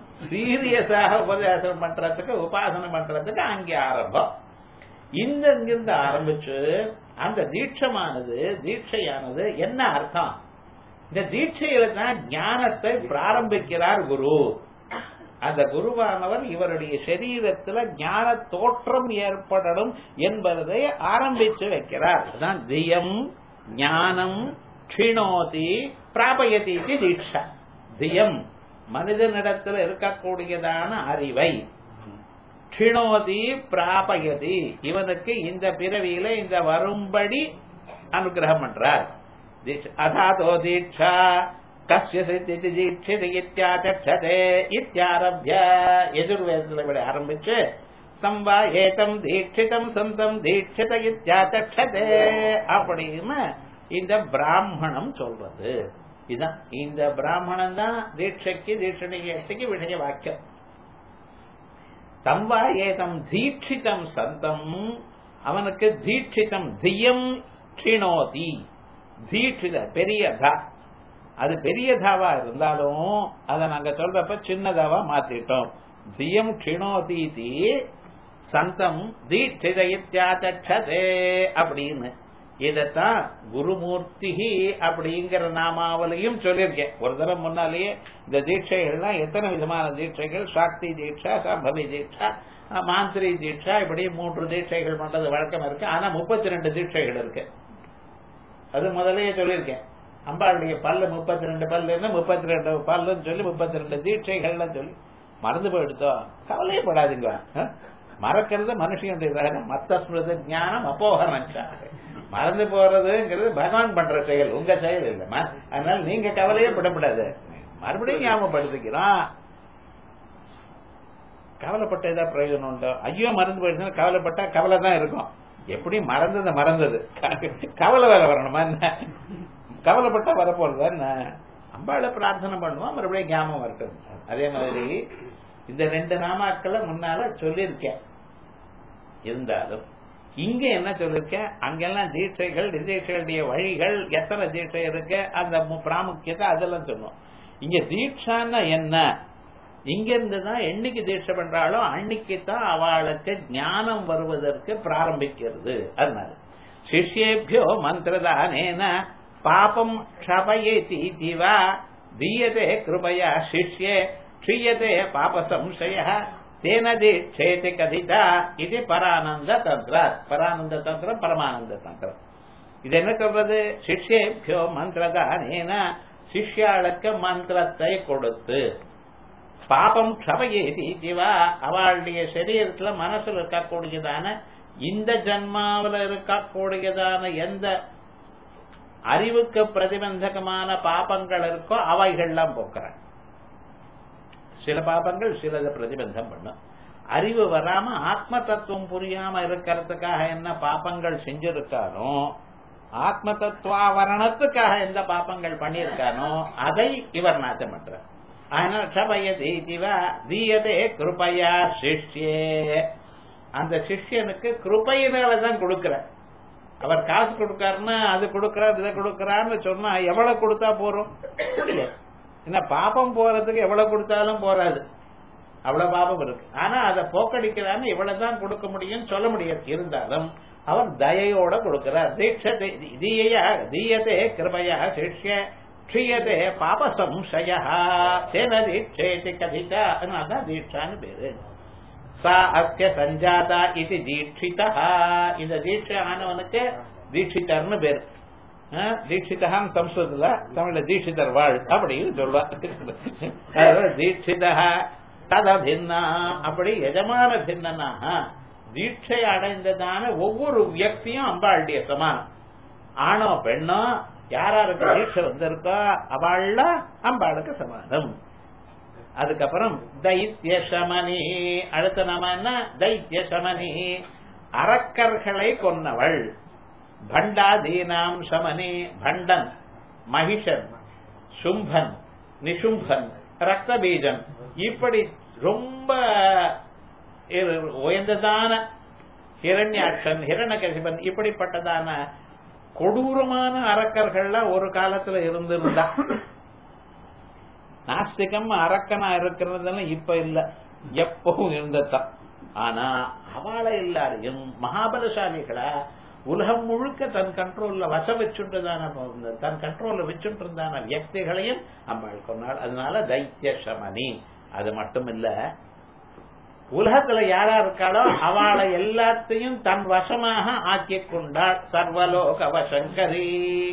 சீரியஸாக உபதேசம் பண்றதுக்கு உபாசனை பண்றதுக்கு அங்கே ஆரம்பம் இந்த இங்கிருந்து ஆரம்பிச்சு அந்த தீட்சமானது தீட்சையானது என்ன அர்த்தம் இந்த தீட்சையில தான் ஞானத்தை பிராரம்பிக்கிறார் குரு அந்த குருவானவர் இவருடைய சரீரத்துல ஞான தோற்றம் ஏற்படணும் என்பதை ஆரம்பிச்சு வைக்கிறார் அதான் தியம் ஞானம் க்ஷிணோதி பிராபயதி இது தீட்சா தியம் மனிதனிடத்தில் இருக்கக்கூடியதான அறிவை க்ஷிணோதி பிராபயதி இவனுக்கு இந்த பிறவியில இந்த வரும்படி அனுகிரகம் பண்றார் தீட்ச- அதாதோ தீட்சா கஸ்ய சித்தி தீட்சித இத்தியாச்சதே இத்தியாரபிய எதிர்வேதத்தில் இப்படி ஆரம்பிச்சு சம்பா ஏதம் தீட்சிதம் சந்தம் தீட்சித இத்தியாச்சதே அப்படின்னு இந்த பிராமணம் சொல்றது இதான் இந்த பிராமணன் தான் தீட்சைக்கு தீட்சணிக்கு விஷய வாக்கியம் தம்பா ஏதம் தீட்சிதம் சந்தம் அவனுக்கு தீட்சிதம் தியம் க்ஷிணோதி தீட்சித பெரிய தா அது பெரிய தாவா இருந்தாலும் அதை நாங்க சொல்றப்ப சின்னதாவா மாத்திட்டோம் தியம் க்ஷிணோதீதி சந்தம் தீட்சித இத்தியாதே அப்படின்னு இதத்தான் குருமூர்த்தி அப்படிங்கிற நாமாவலையும் சொல்லியிருக்கேன் ஒரு தடவை முன்னாலேயே இந்த தீட்சைகள்லாம் எத்தனை விதமான தீட்சைகள் சாக்தி தீட்சா சம்பவி தீட்சா அஹ், மாந்திரி தீட்சா இப்படி மூன்று தீட்சைகள் பண்றது வழக்கம் இருக்கு ஆனா முப்பத்தி ரெண்டு தீட்சைகள் இருக்கு அது முதல்லயே சொல்லியிருக்கேன் அம்பாளுடைய பல்லு முப்பத்தி ரெண்டு பல்லுன்னு முப்பத்தி ரெண்டு பல்லுன்னு சொல்லி முப்பத்தி ரெண்டு தீட்சைகள்லாம் சொல்லி மறந்து போயிடுத்தோம் கவலையே படாதீங்க அஹ்? மறக்கிறது மனுஷனுடைய வேலை மத்த ஸ்மிருத ஞானம் அப்போகரம் மறந்து போறதுங்கிறது பகவான் பண்ற செயல் உங்க செயல் இல்லைம்மா அதனால நீங்க கவலையே படப்படாது மறுபடியும் ஞாபகப்படுத்திக்கிறோம் கவலைப்பட்ட ஏதாவது பிரயோஜனம் உண்டோ ஐயோ மறந்து போயிடுச்சுன்னா கவலைப்பட்டா கவலை தான் இருக்கும் எப்படி மறந்தது மறந்தது கவலை வேற வரணுமா என்ன கவலைப்பட்டா வரப்போறது என்ன அம்பாளை பிரார்த்தனை பண்ணுவோம் மறுபடியும் ஞாபகம் வரட்டும் அதே மாதிரி இந்த ரெண்டு நாமாக்களை முன்னால சொல்லியிருக்கேன் இருந்தாலும் இங்க என்ன சொல்லிருக்கேன் அங்கெல்லாம் தீட்சைகள் தீட்சைகளுடைய வழிகள் எத்தனை தீட்சை இருக்கு அந்த மு- பிராமுக்கியத்தை அதெல்லாம் சொன்னோம் இங்க தீட்சான்னா என்ன இங்க இருந்து தான் என்னைக்கு தீட்சை பண்றாளோ அன்னைக்கு தான் அவளுக்கு ஞானம் வருவதற்கு பிராரம்பிக்கிறது அதனால சிஷ்யேபியோ மந்திரதானேன பாபம் க்ஷபயேதி திவா தீயதே கிருபயா சிஷ்யே க்ஷீயதே பாப சம்சய தேன தீட்சேதி கதிதா இது பரானந்த தந்திரம் பரானந்த தந்திரம் பரமானந்த தந்திரம் இது என்ன சொல்றது சிஷ்யேபியோ மந்திரதானேன சிஷ்யாளுக்கு மந்திரத்தை கொடுத்து பாபம் க்ஷபயேதி திவா அவளுடைய சரீரத்துல மனசுல இருக்கக்கூடியதான இந்த ஜன்மாவில் இருக்கக்கூடியதான எந்த அறிவுக்கு பிரதிபந்தகமான பாபங்கள் இருக்கோ அவைகள்லாம் போக்குறாங்க சில பாபங்கள் சிலதை பிரதிபந்தம் பண்ணும் அறிவு வராம ஆத்ம தத்துவம் புரியாம இருக்கிறதுக்காக என்ன பாபங்கள் செஞ்சிருக்கானோ ஆத்ம தத்துவாவரணத்துக்காக எந்த பாபங்கள் பண்ணியிருக்கானோ அதை இவர் நாசம் பண்றார் அதனால க்ஷபயதி திவா தீயதே கிருபையா சிஷ்யே அந்த சிஷ்யனுக்கு கிருபையினால தான் கொடுக்கிறார் அவர் காசு கொடுக்காருன்னா அது கொடுக்கறார் இதை கொடுக்கறான்னு சொன்னா எவ்வளவு கொடுத்தா போறோம் என்ன பாப்பம் போறதுக்கு எவ்வளவு கொடுத்தாலும் போறாது அவ்வளவு பாபம் இருக்கு ஆனா அதை போக்கடிக்கிறான்னு இவ்வளவுதான் கொடுக்க முடியும் சொல்ல முடியாது இருந்தாலும் அவர் தயையோட கொடுக்கிறார் தீட்சத்தை தீயா தீயதே கிருபையா சிஷ்ய க்ஷீயதே பாப சம்சய தேன தீட்சேதி கதிதா அதனால்தான் தீட்சான்னு பேரு சா அஸ்ய சஞ்சாதா இது தீட்சிதா இந்த தீட்சை ஆனவனுக்கு தீட்சிதர்னு பேரு அஹ், தீட்சிதகான்னு சம்ஸ்கிருதத்துல தமிழ்ல தீட்சிதர் வாழ் அப்படின்னு சொல்லுவா தீட்சிதா தத பின்னா அப்படி எஜமான பின்னனாக தீட்சை அடைந்ததான ஒவ்வொரு வியக்தியும் அம்பாளுடைய சமானம் ஆணோ பெண்ணோ யாராருக்கு தீட்சை வந்திருக்கோ அவள்ல அம்பாளுக்கு சமானம் அதுக்கப்புறம் தைத்திய சமனி அடுத்த நாம என்ன தைத்திய சமனி அரக்கர்களை கொன்னவள் பண்டாதீனாம் சமனி பண்டன் மகிஷன் சும்பன் நிசும்பன் ரக்தபீஜன் இப்படி ரொம்ப இரு- உயர்ந்ததான ஹிரண்யாட்சன் ஹிரணகசிபன் இப்படிப்பட்டதான கொடூரமான அரக்கர்கள்லாம் ஒரு காலத்துல இருந்திருந்தா நாஸ்திகம் அரக்கனா இருக்கிறதெல்லாம் இப்ப இல்ல எப்பவும் இருந்ததான் ஆனா அவளை எல்லாரையும் மகாபலசாலிகளா உலகம் முழுக்க தன் கண்ட்ரோல்ல வச வச்சுட்டதான தன் கண்ட்ரோல்ல வச்சுட்டு இருந்தான வியக்திகளையும் அம்பாள் கொண்டாள் அதனால தைத்திய சமனி அது மட்டும் இல்ல உலகத்துல யாரா இருக்காளோ அவளை எல்லாத்தையும் தன் வசமாக ஆக்கிக் கொண்டாள் சர்வலோக வசங்கரி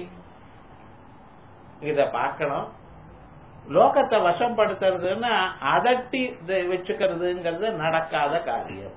இத பார்க்கணும் லோகத்தை வசப்படுத்துறதுன்னா அதட்டி இதை வச்சுக்கிறதுங்கிறது நடக்காத காரியம்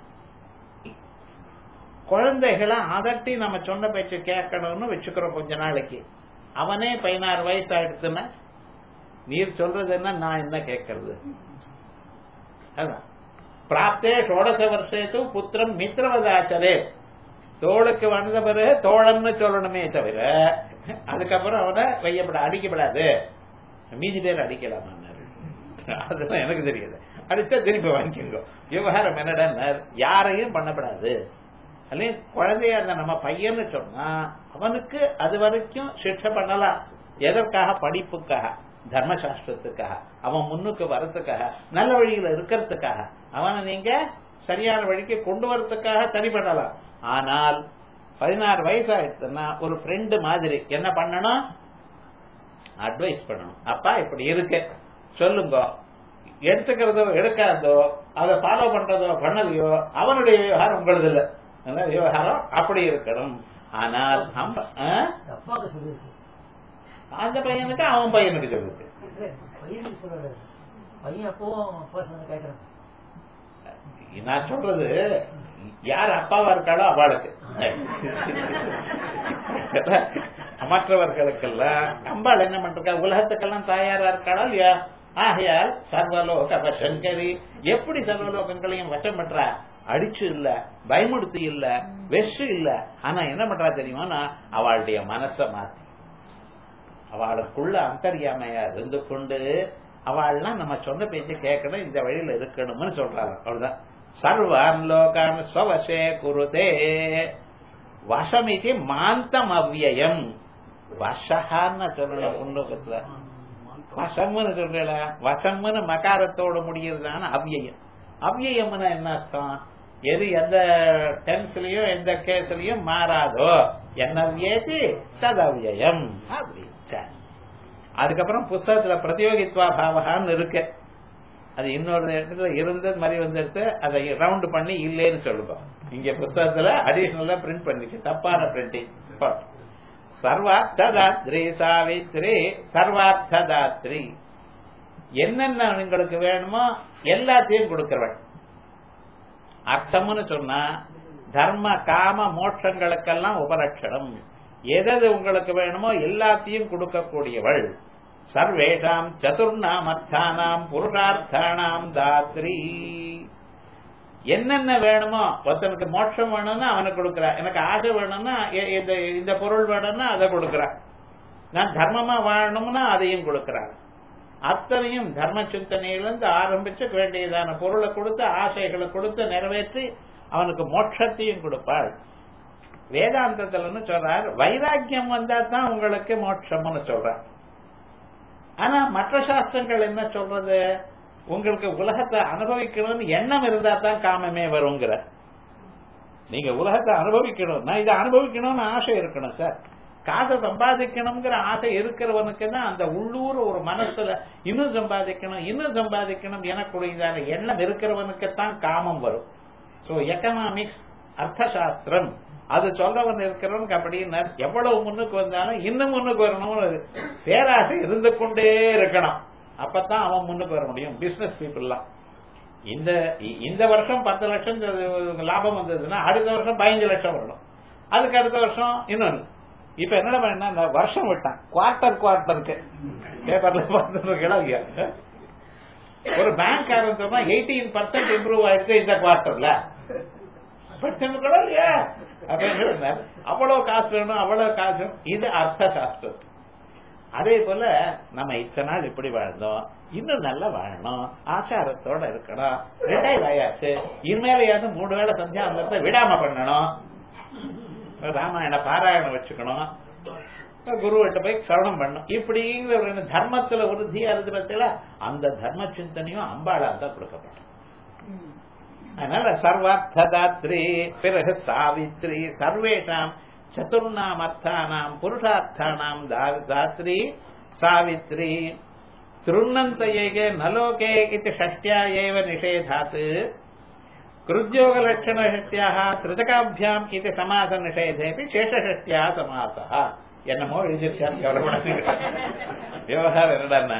குழந்தைகளை அதட்டி நம்ம சொன்ன பேச்சு கேட்கணும்னு வச்சுக்கிறோம் கொஞ்ச நாளைக்கு அவனே பதினாறு வயசு ஆயிடுச்சுன்னா நீர் சொல்றது என்ன நான் என்ன கேட்கறது அதான் பிராப்தே ஷோடச வருஷத்து புத்திரம் மித்திரவதாச்சரே தோளுக்கு வந்த பிறகு தோழன்னு சொல்லணுமே தவிர அதுக்கப்புறம் அவனை வையப்பட அடிக்கப்படாது மீதி பேர் அடிக்கலாமான்னாரு அதெல்லாம் எனக்கு தெரியாது அடிச்சா திருப்பி வாங்கிக்கோ விவகாரம் என்னடா யாரையும் பண்ணப்படாது அல்ல குழந்தையா இருந்த நம்ம பையன்னு சொன்னா அவனுக்கு அது வரைக்கும் சிக்ஷை பண்ணலாம் எதற்காக படிப்புக்காக தர்மசாஸ்திரத்துக்காக அவன் முன்னுக்கு வரத்துக்காக நல்ல வழியில இருக்கிறதுக்காக அவனை நீங்க சரியான வழிக்கு கொண்டு வரதுக்காக சரி பண்ணலாம் ஆனால் பதினாறு வயசு ஆயிடுச்சுன்னா ஒரு ஃப்ரெண்டு மாதிரி என்ன பண்ணணும் அட்வைஸ் பண்ணணும் அப்பா இப்படி இருக்கு சொல்லுங்க எடுத்துக்கிறதோ எடுக்காதோ அதை ஃபாலோ பண்றதோ பண்ணலையோ அவனுடைய விவகாரம் உங்களது இல்ல அதனால விவகாரம் அப்படி இருக்கணும் ஆனால் நம்ம ஆ?
அப்பாவுக்கு சொல்லியிருக்கு
அந்த பையனுக்கு அவன் பையனுக்கு சொல்லுது
இல்ல, பையனுக்கு சொல்லல பையன் அப்பவும் அப்பா சொன்னதை கேட்கறான்
நான் சொல்றது யார் அப்பாவா இருக்காளோ அவளுக்கு மற்றவர்களுக்கெல்லாம் அம்பாள் என்ன பண்றா உலகத்துக்கெல்லாம் தாயாரா இருக்காளா இல்லையா ஆகையால் சர்வலோக வசங்கரி எப்படி சர்வலோகங்களையும் வசம் பண்றா அடிச்சு இல்ல பயமுடுத்தி இல்ல வெஷு இல்ல ஆனா என்ன பண்றா தெரியுமா அவளுடைய மனச மாத்தி அவளுக்குள்ள அந்தரியாமையா இருந்து கொண்டு அவள்லாம் நம்ம சொன்ன பேச்சு கேட்கணும் இந்த வழியில இருக்கணும்னு சொல்றாங்க அவ்வளவுதான் சர்வான் லோகான் ஸ்வவசே குருதே வசமிக்கு மாந்தம் அவ்வியம் வசகான்னு சொல்லணும் உன்னோகத்துல வசம்னு சொல்றல வசம்னு மகாரத்தோட முடிகிறதான அவ்வியம் அவ்வியம்னா என்ன அர்த்தம் எது எந்த டென்ஸ்லயும் எந்த கேஸ்லயும் மாறாதோ என்ன வியேதி ததவ்யம் அப்படி சரி. அதுக்கப்புறம் புஸ்தகத்துல பிரதியோகித்வா பாவகான்னு இருக்கு அது இன்னொரு இடத்துல இருந்தது மாதிரி வந்துடுத்து அதை ரவுண்ட் பண்ணி இல்லேன்னு சொல்லுவோம் இங்க புஸ்தகத்துல அடிஷனலா பிரிண்ட் பண்ணிச்சு தப்பான பிரிண்டிங் சர்வார்த்ததாத்ரி சாவித்ரி சர்வார்த்ததாத்ரி என்னென்ன உங்களுக்கு வேணுமோ எல்லாத்தையும் கொடுக்கிறவள் அர்த்தம்னு சொன்னா தர்ம காம மோட்சங்களுக்கெல்லாம் உபலட்சணம் எதது உங்களுக்கு வேணுமோ எல்லாத்தையும் கொடுக்கக்கூடியவள் சர்வேஷாம் சதுர்ணாம் அர்த்தானாம் புருஷார்த்தானாம் தாத்ரி என்னென்ன வேணுமோ ஒருத்தனுக்கு மோட்சம் வேணும்னா அவனுக்கு கொடுக்குறா எனக்கு ஆசை வேணும்னா எ- இந்த இந்த பொருள் வேணும்னா அதை கொடுக்குறா நான் தர்மமா வாழணும்னா அதையும் கொடுக்கிறாள் அத்தனையும் தர்ம சிந்தனையிலிருந்து ஆரம்பிச்சு வேண்டியதான பொருளை கொடுத்து ஆசைகளை கொடுத்து நிறைவேற்றி அவனுக்கு மோட்சத்தையும் கொடுப்பாள் வேதாந்தத்துலன்னு சொல்றார் வைராக்கியம் வந்தா தான் உங்களுக்கு மோட்சம்னு சொல்றார் ஆனா மற்ற சாஸ்திரங்கள் என்ன சொல்றது உங்களுக்கு உலகத்தை அனுபவிக்கணும்னு எண்ணம் இருந்தா தான் காமமே வருங்கிற நீங்க உலகத்தை அனுபவிக்கணும் நான் இதை அனுபவிக்கணும்னு ஆசை இருக்கணும் சார் காசை சம்பாதிக்கணுங்கிற ஆசை இருக்கிறவனுக்கு தான் அந்த உள்ளூர் ஒரு மனசுல இன்னும் சம்பாதிக்கணும் இன்னும் சம்பாதிக்கணும் எனக்குரியதான எண்ணம் இருக்கிறவனுக்கு தான் காமம் வரும் சோ எக்கனாமிக்ஸ் அர்த்தசாஸ்திரம் அது சொல்றவன் இருக்கிறவனுக்கு அப்படின்னா எவ்வளவு முன்னுக்கு வந்தாலும் இன்னும் முன்னுக்கு வரணும்னு பேராசை இருந்து கொண்டே இருக்கணும் அப்பதான் அவன் முன்னுக்கு வர முடியும் பிசினஸ் பீப்புள்லாம் இந்த இ- இந்த வருஷம் பத்து லட்சம் இது லாபம் வந்ததுன்னா அடுத்த வருஷம் பதினஞ்சு லட்சம் வரணும் அதுக்கு அடுத்த வருஷம் இன்னொன்னு இப்ப என்ன பண்ணா இந்த வருஷம் விட்டான் குவார்டர் குவார்டருக்கு பேப்பர்ல பார்த்துருக்கா இல்லையா ஒரு பேங்க் ஆரம்பிச்சோம்னா எயிட்டீன் பர்சன்ட் இம்ப்ரூவ் ஆயிருக்கு இந்த குவார்டர்ல பட்சம் கூட இல்லையா அப்ப என்ன பண்ணார்? அவ்வளவு காசு வேணும் அவ்வளவு காசு வேணும். இது அர்த்த சாஸ்திரம் அதே போல நம்ம இத்தனை நாள் இப்படி வாழ்ந்தோம் இன்னும் நல்லா வாழணும் ஆச்சாரத்தோட இருக்கணும் ரிட்டையர் ஆயாச்சு இனிமேலையாவது மூணு வேளை சந்தியாந்தத்தை விடாம பண்ணணும் ராமாயண பாராயணம் வச்சுக்கணும் குருவிட்ட போய் சரணம் பண்ணும் இப்படிங்கிற ஒரு தர்மத்துல உறுதியா இருக்கிறதுல அந்த தர்ம சிந்தனையும் அம்பாளா தான் கொடுக்கப்படும் அதனால சர்வார்த்ததாத்ரி பிறகு சாவித்ரி சர்வேஷாம் சதுர்ணாம் அர்த்தானாம் புருஷார்த்தானாம் தா- தாத்ரி சாவித்ரி திருநந்தயேகே நலோகே இது ஷஷ்டியா ஏவ நிஷேதாத் கிருத்யோகலட்சணஷஷ்டியாக திருதகாபியாம் இது சமாச நிஷேதேபி சேஷஷஷ்டியா சமாசः என்னமோ எழுதிருக்காரு கவலைப்படாதீங்க விவகாரம் என்னடான்னா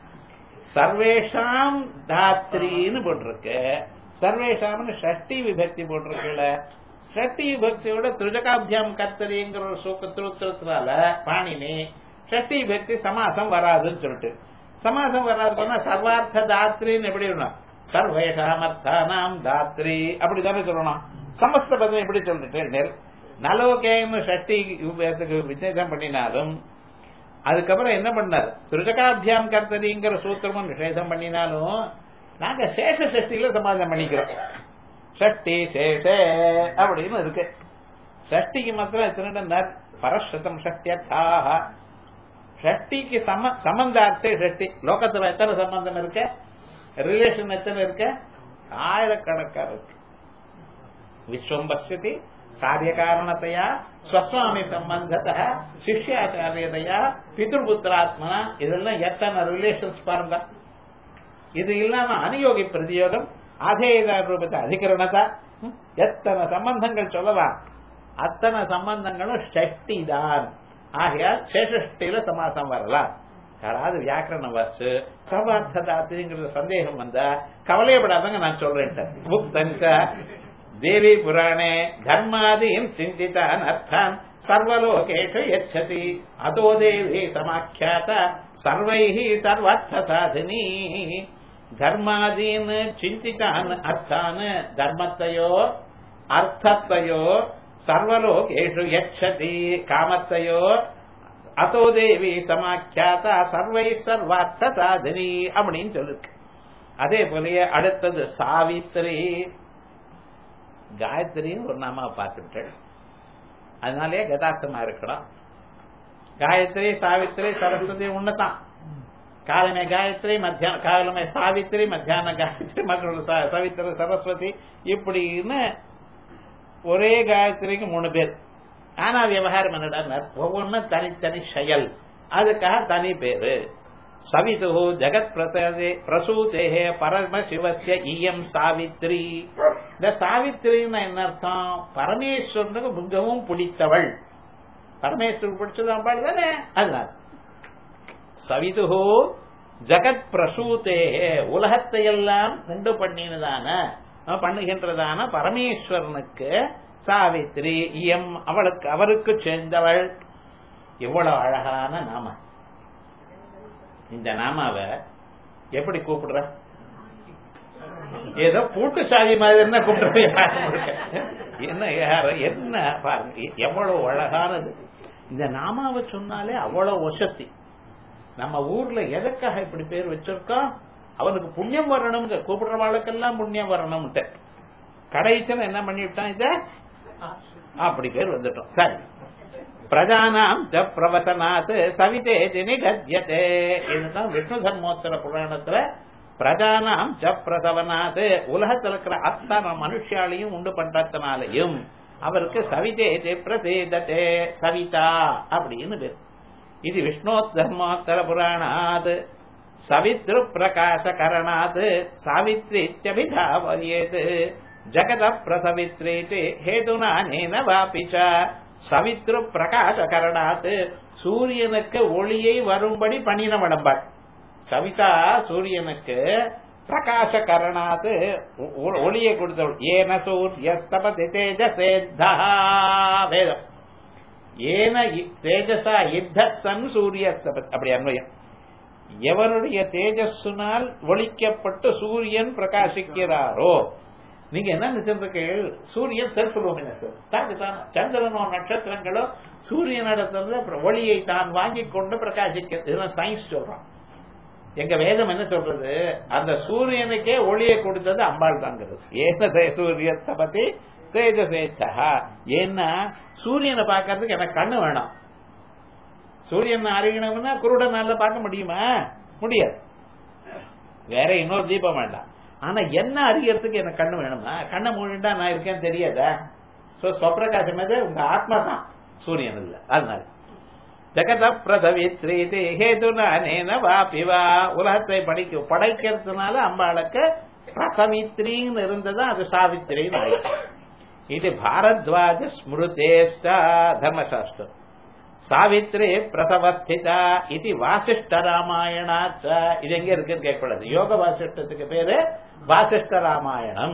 சர்வேஷாம் தாத்ரின்னு போட்டிருக்கு சர்வேஷாம்னு ஷஷ்டி விபக்தி போட்டிருக்குல்ல ஷஷ்டி விபக்தியோட திருஜகாபியாம் கர்த்தரிங்கிற ஒரு சூக்கத்தினால பாணினி ஷஷ்டி விபக்தி சமாசம் வராதுன்னு சொல்லிட்டு சமாசம் வராது போனா சர்வார்த்த தாத்ரின்னு எப்படி இருக்கணும் சர்வேஷாம் அர்த்தானாம் தாத்ரி அப்படித்தானே சொல்லணும் சமஸ்த பதம் எப்படி சொல்லிட்டு நலோகேன்னு ஷஷ்டி விபத்துக்கு விசேஷம் பண்ணினாலும் அதுக்கப்புறம் என்ன பண்ணார் திருஜகாபியாம் கர்த்தரிங்கிற சூத்திரமும் நிஷேதம் பண்ணினாலும் நாங்க சேஷ சஷ்டியில சமாதானம் பண்ணிக்கிறோம் ஷஷ்டி சேஷே அப்படின்னு இருக்கு ஷஷ்டிக்கு மாத்திரம் எத்தனை பரஸ்வதம் ஷஷ்டியர்த்தாக ஷஷ்டிக்கு சம சம்பந்தார்த்தே ஷஷ்டி லோகத்துல எத்தனை சம்பந்தம் இருக்கு ரிலேஷன் எத்தனை இருக்கு ஆயிரக்கணக்கா இருக்கு விஸ்வம் பசியதி காரியகாரணத்தையா ஸ்வஸ்வாமி சம்பந்தத சிஷ்யாச்சாரியதையா பித்ருபுத்திராத்மனா இதெல்லாம் எத்தனை ரிலேஷன்ஸ் பாருங்க இது இல்லாம அனுயோகி பிரதியோகம் அதேத ரூபத்தை அதிகரணதா ம், எத்தனை சம்பந்தங்கள் சொல்லலாம் அத்தனை சம்பந்தங்களும் ஷஷ்டி தான் ஆகையால் சேஷஷ்டியில சமாசம் வரலாம் யாராவது வியாக்கரண வர்ஷு சர்வார்த்ததாத்திரிங்கிற சந்தேகம் வந்தா கவலையப்படாதங்க நான் சொல்றேன் முக்தங்க தேவி புராணே தர்மாதீன் சிந்திதான் அர்த்தான் சர்வலோகேஷு யச்சதி அதோ தேவி சமாக்கியாத சர்வைஹி சர்வார்த்த சாதினி தர்மாதீன் சிந்திதான் அர்த்தான் தர்மத்தையோ அர்த்தத்தையோ சர்வலோகேஷு யச்சதி காமத்தையோ அதோ தேவி சமாக்கியாதா சர்வை சர்வார்த்த சாதினி அப்படின்னு சொல்லிருக்கு அதே போலயே அடுத்தது சாவித்திரி காயத்ரின்னு ஒரு நாமாவை பார்த்துட்டேன் அதனாலே கதார்த்தமா இருக்கணும் காயத்ரி சாவித்திரி சரஸ்வதி ஒண்ணுதான் காலமே காயத்ரி மத்தியான காலமே சாவித்திரி மத்தியான காயத்ரி மற்றொரு சவித்திரி சரஸ்வதி இப்படின்னு ஒரே காயத்ரிக்கு மூணு பேர் ஆனா விவகாரம் என்னடா ஒவ்வொன்றும் தனித்தனி செயல் அதுக்காக தனி பேரு சவிது ஜெகத் பிரசதே பிரசூதே பரமசிவசிய இயம் சாவித்ரி இந்த சாவித்திரின்னு என்ன அர்த்தம் பரமேஸ்வரனுக்கு மிகவும் பிடித்தவள் பரமேஸ்வரன் பிடிச்சது அம்பாள் தானே அதுதான் சவிது ஜெகத் பிரசூதே உலகத்தை எல்லாம் உண்டு பண்ணினதான பண்ணுகின்றதான பரமேஸ்வரனுக்கு சாவித்ரி இயம் அவளுக்கு அவருக்கு சேர்ந்தவள் எவ்வளவு அழகான நாம இந்த நாமாவை எப்படி கூப்பிடுற ஏதோ கூட்டு சாதி மாதிரி என்ன கூப்பிடுற என்ன என்ன பாருங்க எவ்வளவு அழகானது இந்த நாமாவை சொன்னாலே அவ்வளவு வசதி நம்ம ஊர்ல எதற்காக இப்படி பேர் வச்சிருக்கோம் அவனுக்கு புண்ணியம் வரணும் கூப்பிடுறவாளுக்கெல்லாம் புண்ணியம் வரணும்ட்டு கடைசியில் என்ன பண்ணிவிட்டான் இத அப்படி பேர் வந்துட்டோம் சரி பிரஜானாம் ஜ பிரவசனாத் சவிதே நிகத்யதே இதுதான் விஷ்ணு தர்மோத்தர புராணத்துல பிரஜானாம் ஜ பிரசவனாத் உலகத்தில் இருக்கிற அத்தனை மனுஷாலையும் உண்டு பண்றதுனாலையும் அவருக்கு சவிதே பிரசேதத்தே சவிதா அப்படின்னு பேர் இது விஷ்ணு தர்மோத்தர புராணாத் சவித்ரு பிரகாச கரணாத் சாவித்ரித்யபிதாவயேத் ஜகத பிரசவித்ரேதி ஹேதுனா நேன வாபிச்ச சவித்ரு பிரகாச கரணாத் சூரியனுக்கு ஒளியை வரும்படி பண்ணினவடம்பாள் சவிதா சூரியனுக்கு பிரகாச கரணாத் ஒளியை கொடுத்தவள் ஏன சூரியஸ்தபதி தேஜசேத்தா வேதம் ஏன தேஜசா யுத்த சன் சூரியஸ்தபத் அப்படி அன்வயம் எவனுடைய தேஜஸ்னால் ஒழிக்கப்பட்டு சூரியன் பிரகாசிக்கிறாரோ நீங்க என்ன நினைச்சிருக்கீர்கள் சூரியன் செல்ஃப் லூமினஸ் சந்திரனோ நட்சத்திரங்களோ சூரியனிடத்துல ஒளியை தான் வாங்கி கொண்டு பிரகாசிக்க சயின்ஸ் சொல்றான் எங்க வேதம் என்ன சொல்றது அந்த சூரியனுக்கே ஒளியை கொடுத்தது அம்பாள் தாங்கிறது ஏன சூரியத்தை பத்தி தேஜசேத்தா ஏன்னா சூரியனை பார்க்கறதுக்கு எனக்கு கண்ணு வேணும் சூரியன் அறியணும்னா குருடனால பார்க்க முடியுமா முடியாது வேற இன்னொரு தீபம் வேண்டாம் ஆனா என்ன அறியறதுக்கு எனக்கு கண்ணு வேணுமா கண்ணை மூடிட்டா நான் இருக்கேன்னு தெரியாதா சோ ஸ்வப்பிரகாசம் எது உங்க ஆத்மா தான் சூரியன் இல்ல அதனால ஜெகத பிரசவித்ரீதி ஹேதுனானேன வாபிவா உலகத்தை படிக்க படைக்கிறதுனால அம்பாளுக்கு பிரசவித்ரின்னு இருந்ததா அது சாவித்திரின்னு ஆயிடுச்சு இது பாரத்வாஜ ஸ்மிருதேஷ்டா தர்மசாஸ்திரம் சாவித்ரி பிரசவஸ்திதா இது வாசிஷ்ட ராமாயணாச்ச இது எங்க இருக்குன்னு கேட்கக்கூடாது யோக வாசிஷ்டத்துக்கு பேரு வாசிஷ்ட ராமாயணம்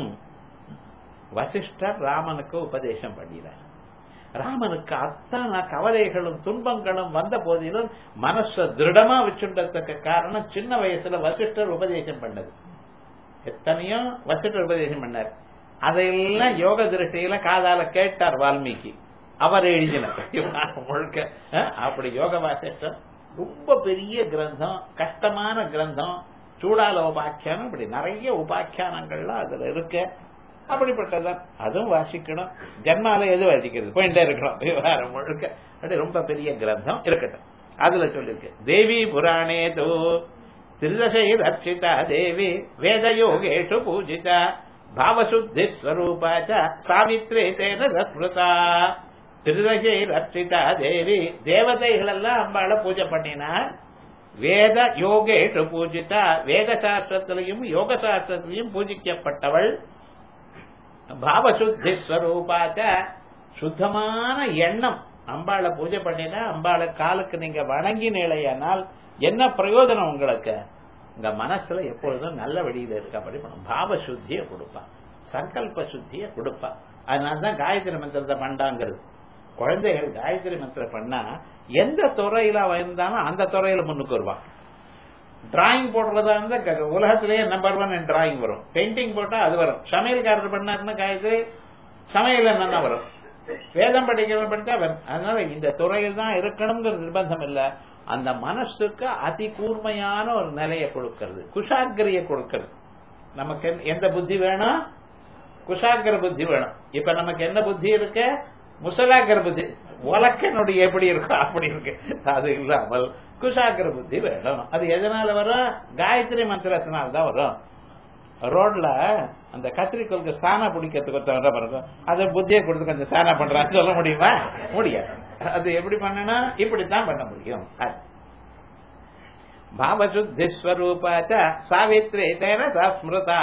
வசிஷ்டர் ராமனுக்கு உபதேசம் பண்ணினார் ராமனுக்கு அத்தனை கவலைகளும் துன்பங்களும் வந்த போதிலும் மனச திருடமா வச்சுன்றதுக்கு காரணம் சின்ன வயசுல வசிஷ்டர் உபதேசம் பண்ணது எத்தனையோ வசிஷ்டர் உபதேசம் பண்ணார் அதையெல்லாம் யோக திருஷ்டியில காதால கேட்டார் வால்மீகி அவர் எழுதினார் முழுக்க அப்படி யோக வாசிஷ்டர் ரொம்ப பெரிய கிரந்தம் கஷ்டமான கிரந்தம் சூடால உபாக்கியானம் இப்படி நிறைய உபாக்கியானங்கள்லாம் அதுல இருக்கு அப்படிப்பட்டதான் அதுவும் வாசிக்கணும் ஜென்மால எது வாசிக்கிறது போயிட்டே இருக்கணும் விவகாரம் முழுக்க அப்படி ரொம்ப பெரிய கிரந்தம் இருக்கட்டும் அதுல சொல்லிருக்கு தேவி புராணே தோ திருதசை ரட்சிதா தேவி வேதயோகேஷு பூஜிதா பாவசுத்தி ஸ்வரூபாச்ச சாவித்ரே தேன சஸ்மிருதா திருதகை ரட்சிதா தேவி தேவதைகள் எல்லாம் அம்பாள பூஜை பண்ணினா வேத யோகேஷு பூஜிதா வேத சாஸ்திரத்திலையும் யோக சாஸ்திரத்திலையும் பூஜிக்கப்பட்டவள் பாவசுத்தி ஸ்வரூபாச்ச சுத்தமான எண்ணம் அம்பாளை பூஜை பண்ணினா அம்பாளை காலுக்கு நீங்க வணங்கினீழையானால் என்ன பிரயோஜனம் உங்களுக்கு உங்க மனசுல எப்பொழுதும் நல்ல வழியில இருக்க படிப்பணும் பாவ சுத்திய கொடுப்பா சங்கல்ப சுத்திய கொடுப்பா அதனாலதான் காயத்ரி மந்திரத்தை பண்ணாங்கிறது குழந்தைகள் காயத்ரி மந்திரம் பண்ணா எந்த துறையில அவன் இருந்தாலும் அந்த துறையில முன்னுக்கு வருவான் டிராயிங் போடுறதா இருந்தா க- உலகத்திலேயே நம்பர் ஒன் டிராயிங் வரும் பெயிண்டிங் போட்டா அது வரும் சமையல்காரர் பண்ணாருன்னா காயத்ரி சமையல் என்னன்னா வரும் வேதம் படிக்கிறது படித்தா வரும் அதனால இந்த துறையில் தான் இருக்கணுங்கிற நிர்பந்தம் இல்ல அந்த மனசுக்கு அதி கூர்மையான ஒரு நிலையை கொடுக்கிறது குஷாகிரிய கொடுக்கிறது நமக்கு எந்த- எந்த புத்தி வேணும் குஷாகிர புத்தி வேணும் இப்ப நமக்கு என்ன புத்தி இருக்கு முசலாகிர புத்தி உலக்கனுடைய எப்படி இருக்கு அப்படி இருக்கு அது இல்லாமல் குஷாகிர புத்தி வேணும் அது எதனால வரும் காயத்ரி மந்திரத்தினால தான் வரும் ரோட்ல அந்த கத்திரிக்கோளுக்கு சாணா பிடிக்கிறதுக்கு ஒருத்தவன் பாருங்க அதை புத்தியை கொடுத்து கொஞ்சம் சாணா பண்றான்னு சொல்ல முடியுமா முடியாது அது எப்படி பண்ணனா இப்படித்தான் பண்ண முடியும் அது. பாவசுத்திஸ்வரூபாச்ச சாவித்ரி தேன சஸ்மிருதா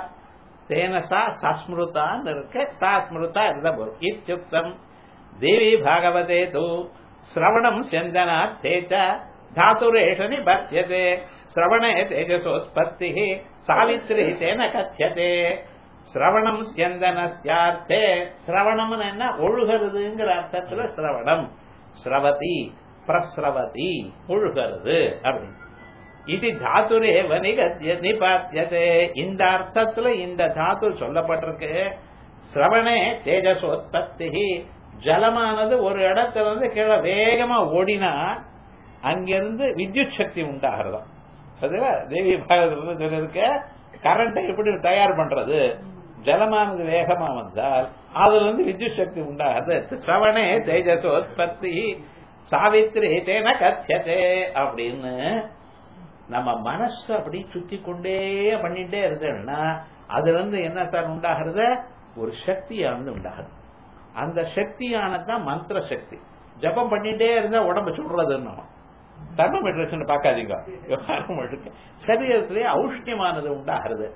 தேன சா சஸ்மிருதான்னு இருக்கு சா ஸ்மிருதா இருந்தா போதும் இத்தியுக்தம் தேவி பாகவதே தூ சிரவணம் செந்தனா தேச்ச தாத்துரேஷ நிபத்தியதே சிரவணே தேஜசோஸ்பத்தி சாவித்ரி தேன கத்தியதே சிரவணம் ஸ்யந்தனஸ்யார்த்தே சிரவணம்னு என்ன ஒழுகிறதுங்கிற அர்த்தத்துல சிரவணம் ஸ்ரவதி பிரஸ்ரவதி ஒழுகிறது அப்படின்னு இது தாத்துரேவ நிகத்திய நிபாத்தியதே இந்த அர்த்தத்துல இந்த தாத்து சொல்லப்பட்டிருக்கு சிரவணே தேஜசோத்பத்தி ஜலமானது ஒரு இடத்துல இருந்து கீழே வேகமா ஓடினா அங்கிருந்து வித்யுத் சக்தி உண்டாகிறதாம் அதுல தேவி பாகவதத்துல சொல்லிருக்க கரண்டை எப்படி தயார் பண்றது ஜலமானது வேகமா வந்தால் அதுல இருந்து வித்யுத் சக்தி உண்டாகிறது சிரவணே தேஜசோத்பத்தி சாவித்ரி தேன கத்தியதே அப்படின்னு நம்ம மனசு அப்படி சுத்தி கொண்டே பண்ணிட்டே இருந்தோம்னா அதுல இருந்து என்ன சார் உண்டாகிறது ஒரு சக்தியானது உண்டாகுது அந்த சக்தியானதுதான் மந்திர சக்தி ஜபம் பண்ணிட்டே இருந்தா உடம்பு சுடுறதுன்னு தெர்மோமீட்டர்ஸ் பார்க்காதீங்க விவகாரம் இருக்கு சரீரத்திலே ஔஷ்ணியமானது உண்டாகிறது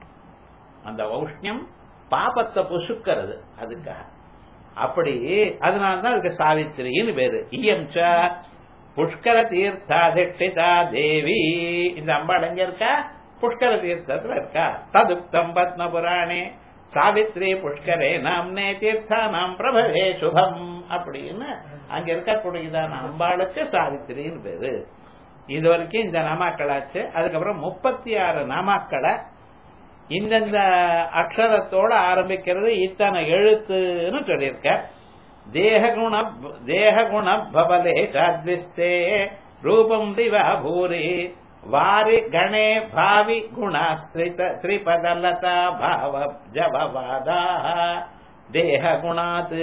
அந்த ஔஷ்ணியம் பாபத்தை பொசுக்கிறது அதுக்காக அப்படி அதனால்தான் அதுக்கு சாவித்திரின்னு பேரு இயம் ச புஷ்கர தீர்த்தாதிஷ்டிதா தேவி இந்த அம்பாள் எங்க இருக்கா புஷ்கர தீர்த்தத்துல இருக்கா ததுக்தம் பத்ம புராணே சாவித்ரி புஷ்கரே நாம்னே தீர்த்தா நாம் பிரபவே சுபம் அப்படின்னு அங்க இருக்கக்கூடியதான அம்பாளுக்கு சாவித்திரின்னு பேரு இது வரைக்கும் இந்த நாமாக்களாச்சு அதுக்கப்புறம் முப்பத்தி ஆறு நாமாக்களை இந்தந்த அக்ஷரத்தோட ஆரம்பிக்கிறது இத்தனை எழுத்துன்னு சொல்லியிருக்க தேககுண தேககுண பவலே சாத்விஸ்தே ரூபம் திவா பூரி வாரி கணே பாவி குணாஸ்திரித ஸ்ரீபதலதா பாவ ஜபவாதா தேககுணாத்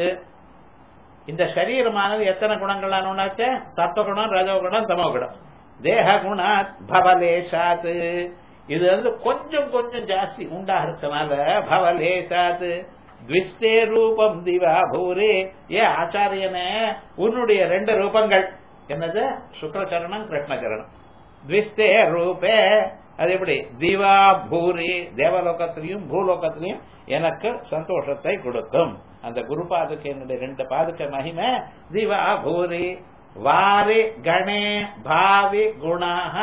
இந்த சரீரமானது எத்தனை குணங்களான உண்டாச்சு சத்துவகுணம் ரஜகுணம் தமோகுணம் தேககுணாத் பவலேஷாத் இது வந்து கொஞ்சம் கொஞ்சம் ஜாஸ்தி உண்டாகிறதுனால பவலேஷாத் த்விஸ்தே ரூபம் திவா பூரே ஏ ஆச்சாரியனே உன்னுடைய ரெண்டு ரூபங்கள் என்னது சுக்ரச்சரணம் கிருஷ்ணச்சரணம் த்விஸ்தே ரூபே அது எப்படி திவா பூரி தேவலோகத்திலையும் பூலோகத்திலையும் எனக்கு சந்தோஷத்தை கொடுக்கும் அந்த குரு பாதுக்கு என்னுடைய ரெண்டு பாதுக்க மகிமை திவா பூரி வாரி கணே பாவி குணாக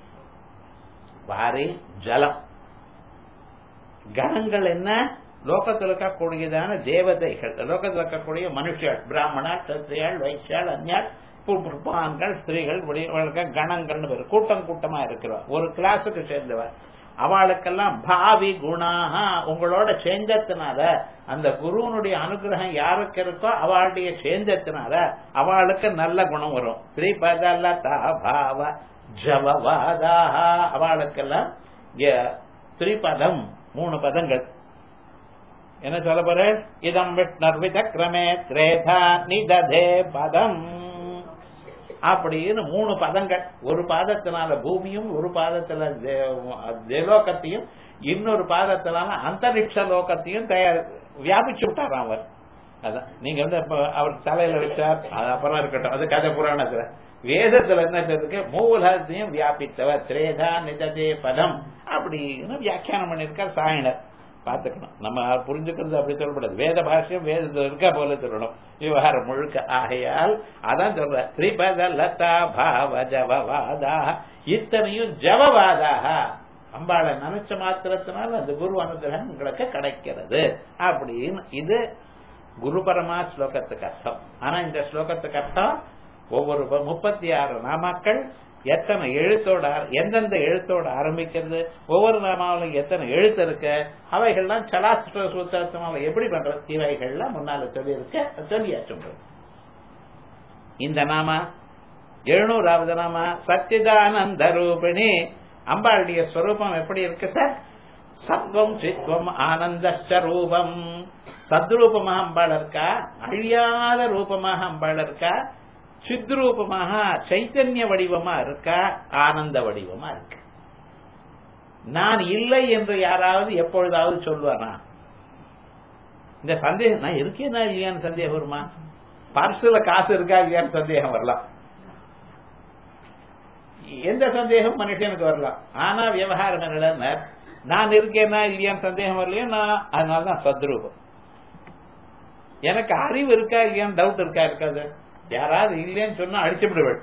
வாரி ஜலம் கணங்கள் என்ன லோகத்தில் இருக்கக்கூடியதான தேவதைகள் லோகத்தில் இருக்கக்கூடிய மனுஷியாள் பிராமணா சத்திரியாள் வைசியாள் அந்யாள் புருப்பான்கள் ஸ்திரீகள் இவர்களுக்கு கணங்கள்னு பேர் கூட்டம் கூட்டமா இருக்கிறவா ஒரு கிளாஸுக்கு சேர்ந்தவர் அவளுக்கெல்லாம் பாவி குணாக உங்களோட சேர்ந்ததுனால அந்த குருவனுடைய அனுகிரகம் யாருக்கு இருக்கோ அவளுடைய சேர்ந்ததுனால அவளுக்கு நல்ல குணம் வரும் திரிபதலதா பாவ ஜவவாதாக அவளுக்கெல்லாம் திரிபதம் மூணு பதங்கள் என்ன சொல்ல போற இதம் விஷ்ணர் விதக்கிரமே திரேதா நிததே பதம் அப்படின்னு மூணு பதங்கள் ஒரு பாதத்தினால பூமியும் ஒரு பாதத்துல தேலோகத்தையும் இன்னொரு பாதத்தினால அந்தரிக்ஷ லோகத்தையும் தயார் வியாபிச்சு விட்டார் அவர் அதான் நீங்க வந்து அவர் தலையில வச்சார் அது அப்புறம் இருக்கட்டும் அது கதை புராணத்துல வேதத்துல என்ன இருக்கு மூலத்தையும் வியாபித்தவர் திரேதா நிததே பதம் அப்படின்னு வியாக்கியானம் பண்ணிருக்கார் சாயனர் பார்த்துக்கணும் நம்ம புரிஞ்சுக்கிறது அப்படி சொல்லக்கூடாது வேத பாஷ்யம் வேதத்தில் இருக்கா போல சொல்லணும் விவகாரம் முழுக்க ஆகையால் அதான் சொல்ற திரிபத லதா பாவ ஜவவாதா இத்தனையும் ஜவவாதாக அம்பாளை நினைச்ச மாத்திரத்தினால் அந்த குரு அனுகிரகம் உங்களுக்கு கிடைக்கிறது அப்படின்னு இது குரு பரமா ஸ்லோகத்துக்கு அர்த்தம் ஆனா இந்த ஸ்லோகத்துக்கு அர்த்தம் ஒவ்வொரு முப்பத்தி ஆறு நாமாக்கள் எத்தனை எழுத்தோட எந்தெந்த எழுத்தோட ஆரம்பிக்கிறது ஒவ்வொரு நாமாவிலும் எத்தனை எழுத்து இருக்கு அவைகள்லாம் சலாஸ்திர சூத்திரத்தினால எப்படி பண்றது இவைகள்லாம் முன்னால சொல்லி இருக்க சொல்லியாச்சு இந்த நாமா எழுநூறாவது நாமா சச்சிதானந்த ரூபிணி அம்பாளுடைய ஸ்வரூபம் எப்படி இருக்கு சார் சத்வம் சித்வம் ஆனந்த ரூபம் சத்ரூபமாக அம்பாள் இருக்கா அழியாத ரூபமாக அம்பாள் இருக்கா சித்ரூபமாக சைத்தன்ய வடிவமா இருக்கா ஆனந்த வடிவமா இருக்கு நான் இல்லை என்று யாராவது எப்பொழுதாவது சொல்வானா இந்த சந்தேகம் நான் இருக்கேனா இல்லையான்னு சந்தேகம் வருமா பர்சுல காசு இருக்கா இல்லையான்னு சந்தேகம் வரலாம் எந்த சந்தேகம் மனுஷனுக்கு வரலாம் ஆனா விவகாரம் என்ன நான் இருக்கேனா இல்லையான்னு சந்தேகம் வரலையோ நான் அதனாலதான் சத்ரூபம் எனக்கு அறிவு இருக்கா இல்லையான்னு டவுட் இருக்கா இருக்காது யாராவது இல்லைன்னு சொன்னா அடிச்சு விடுவேன்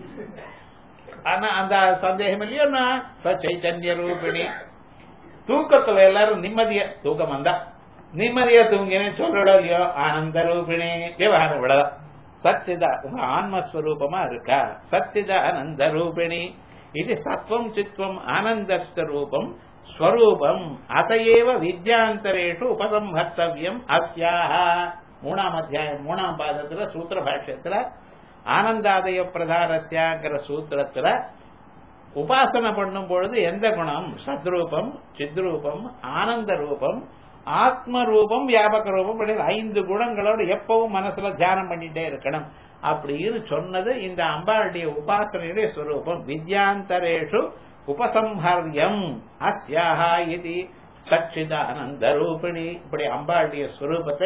ஆனா அந்த சந்தேகம் இல்லையோ நான் சைத்தன்ய ரூபிணி தூக்கத்துல எல்லாரும் நிம்மதிய தூக்கம் வந்தா நிம்மதியா தூங்கினேன்னு சொல்றடோ இல்லையோ ஆனந்த ரூபிணி விவகாரம் விடலாம் சச்சிதா உங்க ஆன்மஸ்வரூபமா இருக்கா சச்சிதானந்த ரூபிணி இது சத்வம் சித்வம் ஆனந்த ரூபம் ஸ்வரூபம் அதையேவ வித்யாந்தரேஷு உபசம்ஹர்த்தவியம் அஸ்யாக மூணாம் அத்தியாயம் மூணாம் பாதத்துல சூத்திர பாஷ்யத்துல ஆனந்தாதய பிரதாரஸ்யாங்கிற சூத்திரத்துல உபாசனை பண்ணும் பொழுது எந்த குணம் சத்ரூபம் சித்ரூபம் ஆனந்த ரூபம் ஆத்ம ரூபம் வியாபக ரூபம் அப்படின்னு ஐந்து குணங்களோட எப்பவும் மனசுல தியானம் பண்ணிட்டே இருக்கணும் அப்படின்னு சொன்னது இந்த அம்பாளுடைய உபாசனையுடைய ஸ்வரூபம் வித்யாந்தரேஷு உபசம்ஹர்யம் அஸ்யாஹா இது சச்சிதானந்த ரூபிணி இப்படி அம்பாளுடைய ஸ்வரூபத்தை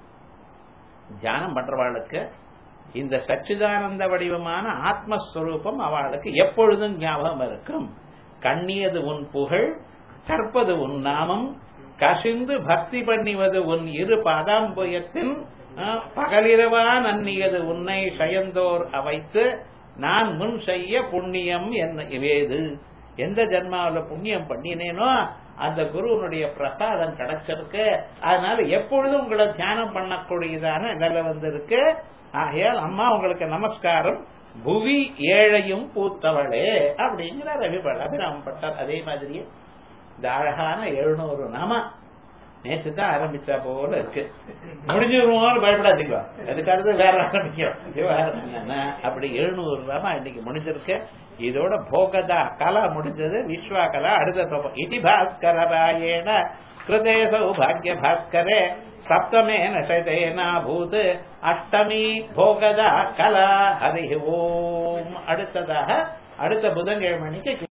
தியானம் பண்றவாளுக்கு இந்த சச்சிதானந்த வடிவமான ஆத்மஸ்வரூபம் அவளுக்கு எப்பொழுதும் ஞாபகம் இருக்கும் கண்ணியது உன் புகழ் கற்பது உன் நாமம் கசிந்து பக்தி பண்ணிவது உன் இரு பாதாம்புயத்தின் பகலிரவா நன்னியது உன்னை சயந்தோர் அவைத்து நான் முன் செய்ய புண்ணியம் என்ன வேது எந்த ஜென்மாவில் புண்ணியம் பண்ணினேனோ அந்த குருவனுடைய பிரசாதம் கிடைச்சிருக்கு அதனால எப்பொழுதும் உங்களை தியானம் பண்ணக்கூடியதான நிலை வந்திருக்கு ஆகையால் அம்மா உங்களுக்கு நமஸ்காரம் புவி ஏழையும் பூத்தவளே அப்படிங்கிற ரவிபல் அபிராமப்பட்டார் அதே மாதிரியே இந்த அழகான எழுநூறு நாம நேற்று தான் ஆரம்பிச்சா போல இருக்கு முடிஞ்சிருவோம்னு பயப்படாதீங்க அதுக்கு அடுத்து வேற ஆரம்பிக்கும் விவகாரம் என்னன்னா அப்படி எழுநூறு நாம இன்னைக்கு முடிஞ்சிருக்கு இதோட போகதா கலா முடிஞ்சது விஸ்வா கலா அடுத்த இதி பாஸ்கராயேன கிருதே சௌபாகிய பாஸ்கரே சப்தமேன சைதேனாபூத் அஷ்டமி போகதா கலா ஹரி ஓம் அடுத்ததாக அடுத்த புதன்கிழமை மணிக்கு